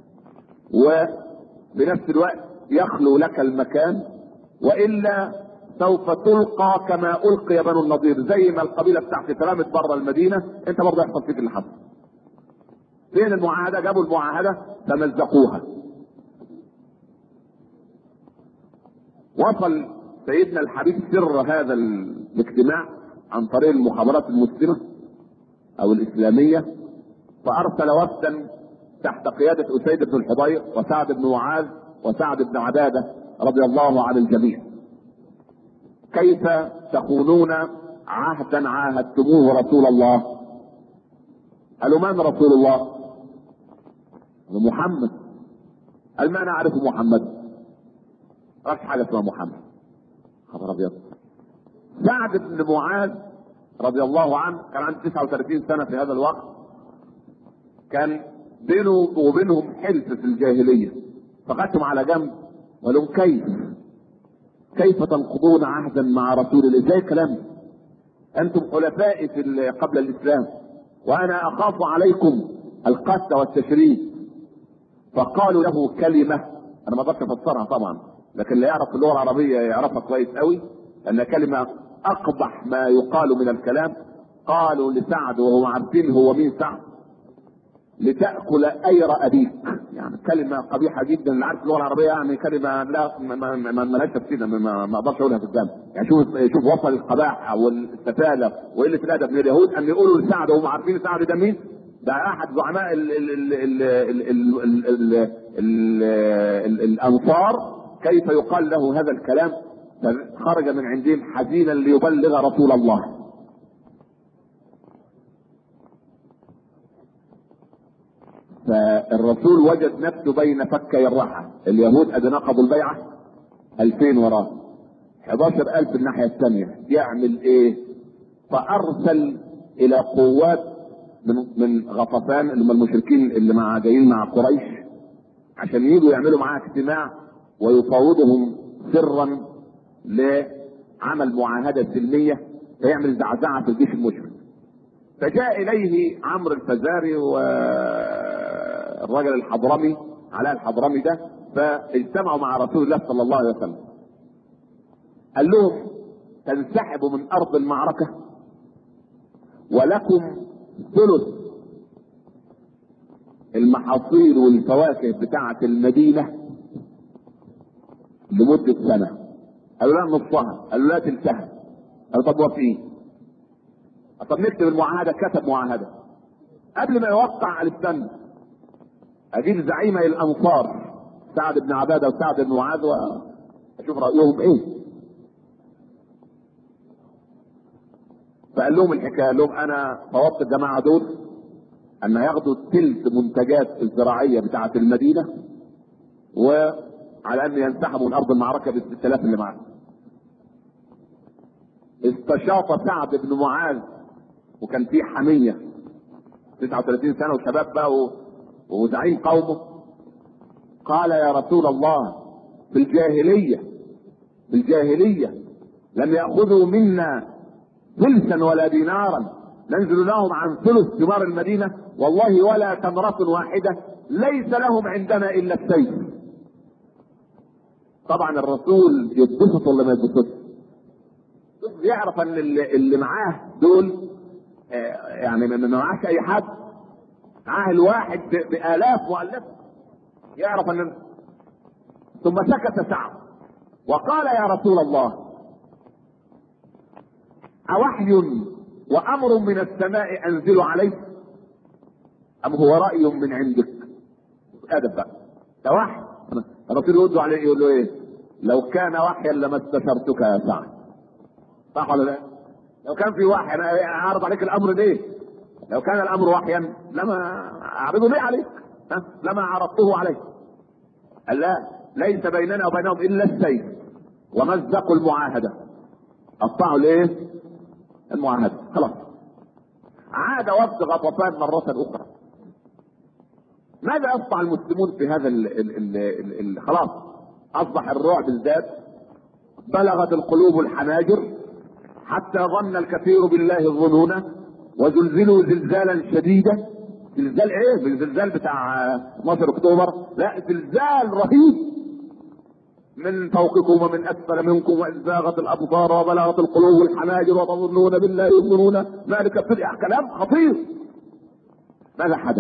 وبنفس الوقت يخلو لك المكان والا سوف تلقى كما القي بنو النضير زي ما القبيله بتاعتي اترمت بره المدينه انت برضه يحصل فيك اللي حصل فين المعاهده جابوا المعاهده فمزقوها وصل سيدنا الحبيب سر هذا الاجتماع عن طريق المخابرات المسلمه او الاسلاميه فارسل وفدا تحت قياده اسيد بن الحضير وسعد بن معاذ وسعد بن عباده رضي الله عن الجميع. كيف تخونون عهدا عاهدتموه رسول الله؟ قالوا من رسول الله؟ قالوا محمد. قال ما نعرف محمد. ما حاجه اسمها محمد. خبر ابيض. سعد بن معاذ رضي الله عنه كان عنده 39 سنه في هذا الوقت كان بينه وبينهم حلف في الجاهليه فقدتم على جنب وقالوا كيف كيف تنقضون عهدا مع رسول الله ازاي الكلام انتم حلفائي في قبل الاسلام وانا اخاف عليكم القتل والتشريد فقالوا له كلمه انا ما اقدرش افسرها طبعا لكن اللي يعرف اللغه العربيه يعرفها كويس قوي ان كلمه اقبح ما يقال من الكلام قالوا لسعد وهو عارفين هو مين سعد لتاكل اير ابيك يعني كلمه قبيحه جدا اللي عارف اللغه العربيه يعني كلمه لا ما لهاش تفسير ما ما اقدرش اقولها قدام يعني شوف شوف وصل القباحه والسفاله وقله الادب من اليهود ان يقولوا لسعد وهم عارفين سعد ده مين ده احد زعماء ال ال ال ال ال ال ال ال الانصار كيف يقال له هذا الكلام خرج من عندهم حزينا ليبلغ رسول الله فالرسول وجد نفسه بين فكي الرحى اليهود ادي نقضوا البيعه 2000 وراه 11000 الناحيه الثانيه يعمل ايه؟ فارسل الى قوات من من غطفان اللي هم المشركين اللي مع جايين مع قريش عشان يجوا يعملوا معاه اجتماع ويفاوضهم سرا لعمل معاهده سلميه فيعمل زعزعه في الجيش المشرك. فجاء اليه عمرو الفزاري والرجل الحضرمي علاء الحضرمي ده فاجتمعوا مع رسول الله صلى الله عليه وسلم. قال لهم تنسحبوا من ارض المعركه ولكم ثلث المحاصيل والفواكه بتاعة المدينة لمدة سنة قالوا لا نصها قالوا لا تلتها قالوا طب وافقين طب نكتب المعاهدة كتب معاهدة قبل ما يوقع قال استنى اجيب زعيمي الانصار سعد بن عبادة وسعد بن معاذ واشوف رأيهم ايه فقال لهم الحكايه قال لهم انا فوضت الجماعه دول ان ياخدوا تلت منتجات الزراعيه بتاعه المدينه وعلى ان ينسحبوا من ارض المعركه ب 6000 اللي معاهم. استشاط سعد بن معاذ وكان فيه حميه 39 سنه وشباب بقى و- وزعيم قومه قال يا رسول الله في الجاهليه في الجاهليه لم ياخذوا منا ثلثا ولا دينارا ننزل لهم عن ثلث ثمار المدينة والله ولا تمرة واحدة ليس لهم عندنا إلا السيف طبعا الرسول يتبسط ولا ما يتبسطش يعرف ان اللي, اللي معاه دول آه، يعني ما ما معاش اي حد معاه الواحد ب- بالاف مؤلفه يعرف ان ثم سكت سعد وقال يا رسول الله أوحي وأمر من السماء أنزل عليك أم هو رأي من عندك أدب بقى ده وحي الرسول يرد عليه يقول له إيه لو كان وحيا لما استشرتك يا سعد صح ولا لا؟ لو كان في وحي أنا أعرض عليك الأمر ليه؟ لو كان الأمر وحيا لما أعرضه ليه عليك؟ ها؟ لما عرضته عليك قال لا ليس بيننا وبينهم إلا السيف ومزقوا المعاهدة قطعوا ليه؟ المعاهدة خلاص عاد وفد غطفان مرة أخرى ماذا يصنع المسلمون في هذا ال ال ال ال ال خلاص أصبح الرعب ازداد بلغت القلوب الحناجر حتى ظن الكثير بالله الظنون وزلزلوا زلزالا شديدا زلزال ايه؟ الزلزال بتاع 12 اكتوبر لا زلزال رهيب من فوقكم ومن اسفل منكم وان زاغت الابصار وبلغت القلوب الحناجر وتظنون بالله الظنون ذلك ابتدع كلام خطير ماذا حدث؟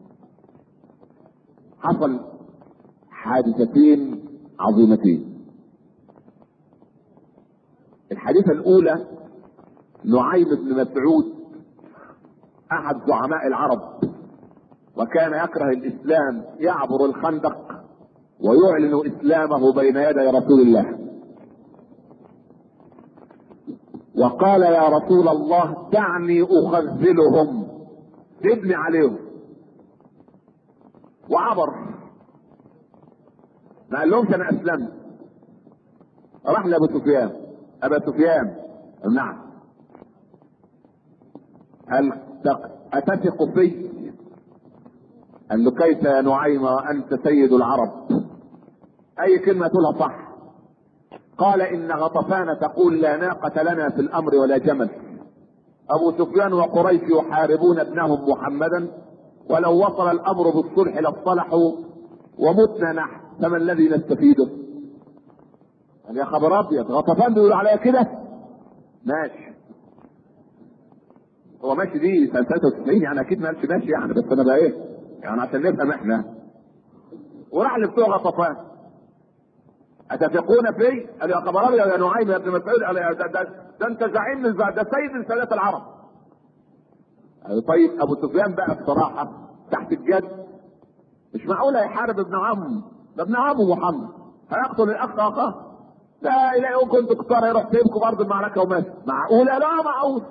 حصل حادثتين عظيمتين الحادثة الأولى نعيم بن مسعود أحد زعماء العرب وكان يكره الإسلام يعبر الخندق ويعلن اسلامه بين يدي رسول الله وقال يا رسول الله دعني اخذلهم ابني عليهم وعبر ما قال لهمش انا اسلمت راح لابو سفيان ابا سفيان نعم هل اتثق في قال له كيف يا نعيم وانت سيد العرب اي كلمه تقولها صح قال ان غطفان تقول لا ناقه لنا في الامر ولا جمل ابو سفيان وقريش يحاربون ابنهم محمدا ولو وصل الامر بالصلح لاصطلحوا ومتنا نحن فما الذي نستفيده قال يا خبر ابيض غطفان بيقول عليا كده ماشي هو ماشي دي سنه 93 يعني اكيد ما قالش ماشي يعني بس انا بقى ايه يعني عشان نفهم احنا وراح لبتوع غطفان اتثقون في؟ قال يا خبر ابيض يا نعيم يا ابن مسعود قال يا ده, ده, ده انت زعيم من ده سيد من سادات العرب. قال طيب ابو سفيان بقى بصراحه تحت الجد مش معقول هيحارب ابن عمه ده ابن عمه محمد هيقتل الاخ اخاه لا يلاقيكم كنتوا كتار يروح سيبكم برضه المعركه وماشي معقوله لا معقول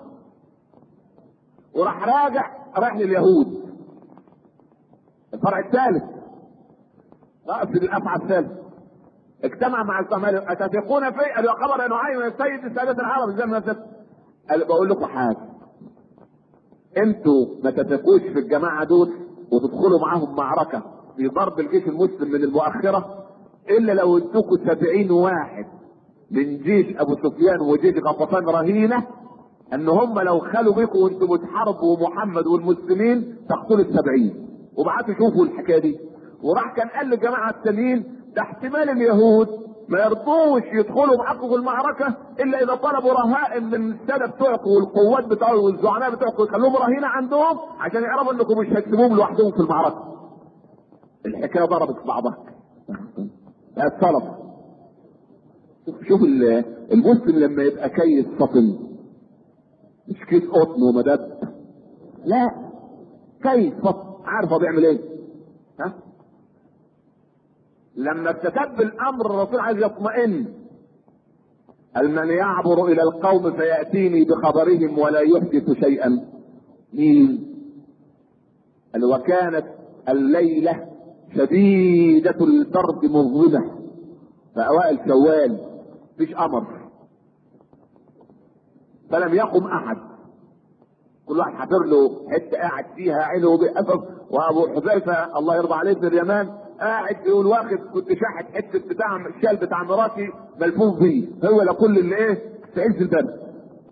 وراح راجع رايح لليهود الفرع الثالث رأس الافعى الثالث اجتمع مع الصومالي اتثقون في قالوا خبر يا نعيم يا سيد السادات العرب زي ما قال بقول لكم حاجه انتوا ما تثقوش في الجماعه دول وتدخلوا معاهم معركه في ضرب الجيش المسلم من المؤخره الا لو ادوكوا سبعين واحد من جيش ابو سفيان وجيش غطفان رهينه ان هم لو خلوا بيكم وانتم بتحاربوا محمد والمسلمين تقتلوا السبعين وبعتوا شوفوا الحكايه دي وراح كان قال للجماعه التانيين ده احتمال اليهود ما يرضوش يدخلوا معاكم في المعركه الا اذا طلبوا رهائن من الساده بتوعكم والقوات بتوعكم والزعماء بتوعكم يخلوهم رهينه عندهم عشان يعرفوا انكم مش هتسيبوهم لوحدهم في المعركه. الحكايه ضربت في بعضها. الطلب شوف شوف المسلم لما يبقى كيس فطن مش كيس قطن ومدد لا كيس فطن عارف هو بيعمل ايه ها لما استتب الامر الرسول عايز يطمئن قال من يعبر الى القوم فياتيني بخبرهم ولا يحدث شيئا مين قال وكانت الليله شديدة البرد مظلمة في أوائل شوال مفيش قمر فلم يقم أحد كل واحد حفر له حتة قاعد فيها عينه بأسف وأبو حذيفة الله يرضى عليه ابن اليمان قاعد يقول واخد كنت شاحت حتة بتاع الشال بتاع مراتي ملفوف بيه هو لكل اللي ايه في عز البرد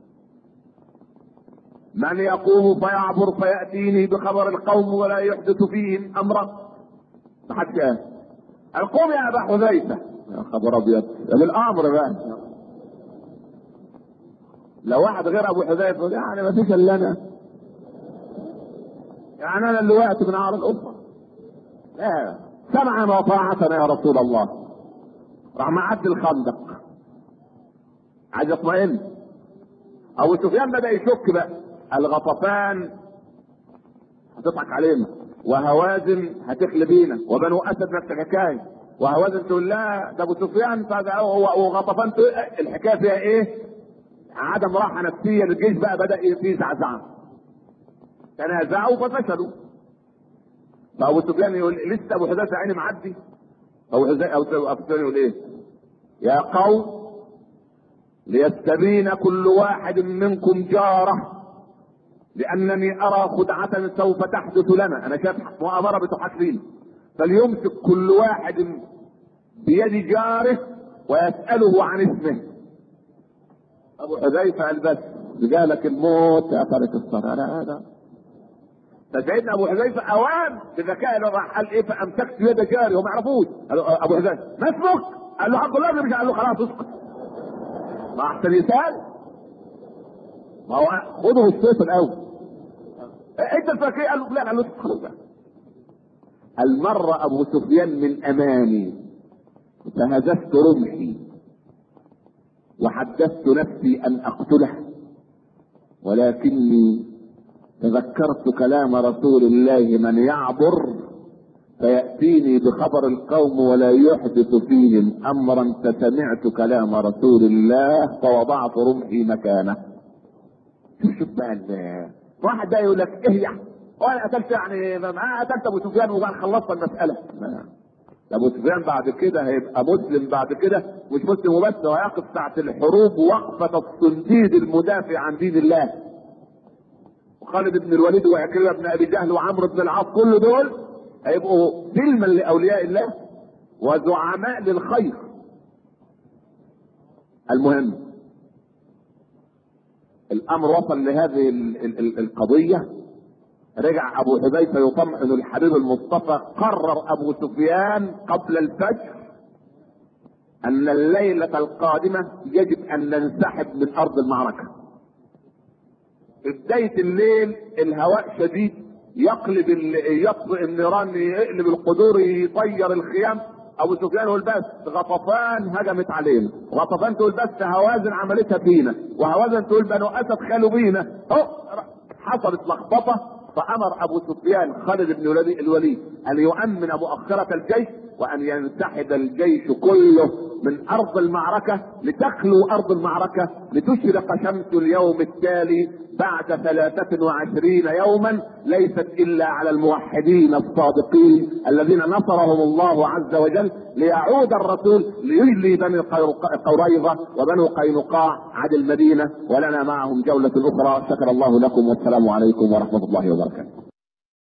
من يقوم فيعبر فيأتيني بخبر القوم ولا يحدث فيهم أمرا ما حدش قال القوم يا ابا حذيفه يا خبر ابيض بالامر بقى لو واحد غير ابو حذيفه يعني ما فيش الا انا يعني انا اللي وقعت من عار الاسره لا سمعا وطاعة يا رسول الله راح معد الخندق عايز يطمئن ابو سفيان بدا يشك بقى الغطفان هتضحك علينا وهوازن هتخلي بينا وبنو اسد نفس الحكايه وهوازن تقول لا ده ابو سفيان وغطفان الحكايه فيها ايه؟ عدم راحه نفسيه الجيش بقى بدا فيه زعزعه تنازعوا ففشلوا فابو سفيان يقول لسه ابو حذيفه عيني معدي ابو حذيفه ابو سفيان يقول ايه؟ يا قوم ليستبين كل واحد منكم جاره لانني ارى خدعة سوف تحدث لنا انا شايف مؤامرة بتحاك فينا فليمسك كل واحد بيد جاره ويسأله عن اسمه ابو حذيفة قال بس رجالك الموت يا ترك الصلاة لا هذا فسيدنا ابو حذيفة اوان بذكاء راح قال ايه فامسكت يد جاري وما يعرفوش قال ابو حذيفة ما اسمك؟ قال له عبد الله مش قال له خلاص اسكت ما احسن يسال ما هو خده السيف الاول انت فاكر قال له لا قال له خلاص المر ابو سفيان من امامي فهززت رمحي وحدثت نفسي ان اقتله ولكني تذكرت كلام رسول الله من يعبر فيأتيني بخبر القوم ولا يحدث فيهم امرا فسمعت كلام رسول الله فوضعت رمحي مكانه شوف بقى واحد ده يقول لك ايه يعني وانا قتلت يعني ما قتلت ابو سفيان وبعد خلصت المساله ابو سفيان بعد كده هيبقى مسلم بعد كده مش مسلم وبس هو هيقف ساعه الحروب وقفه الصنديد المدافع عن دين الله وخالد بن الوليد وعكرمه بن ابي جهل وعمرو بن العاص كل دول هيبقوا سلما لاولياء الله وزعماء للخير المهم الامر وصل لهذه القضيه رجع ابو حذيفه يطمئن الحبيب المصطفى قرر ابو سفيان قبل الفجر ان الليله القادمه يجب ان ننسحب من ارض المعركه في بدايه الليل الهواء شديد يقلب يطفئ النيران يقلب القدور يطير الخيام ابو سفيان يقول بس غطفان هجمت علينا غطفان تقول بس هوازن عملتها فينا وهوازن تقول بنو اسد خالوا بينا حصلت لخبطه فامر ابو سفيان خالد بن الوليد ان يؤمن مؤخرة الجيش وان ينسحب الجيش كله من ارض المعركة لتخلو ارض المعركة لتشرق شمس اليوم التالي بعد ثلاثة وعشرين يوما ليست الا على الموحدين الصادقين الذين نصرهم الله عز وجل ليعود الرسول ليجلي بني قريظة وبنو قينقاع عن المدينة ولنا معهم جولة اخرى شكر الله لكم والسلام عليكم ورحمة الله وبركاته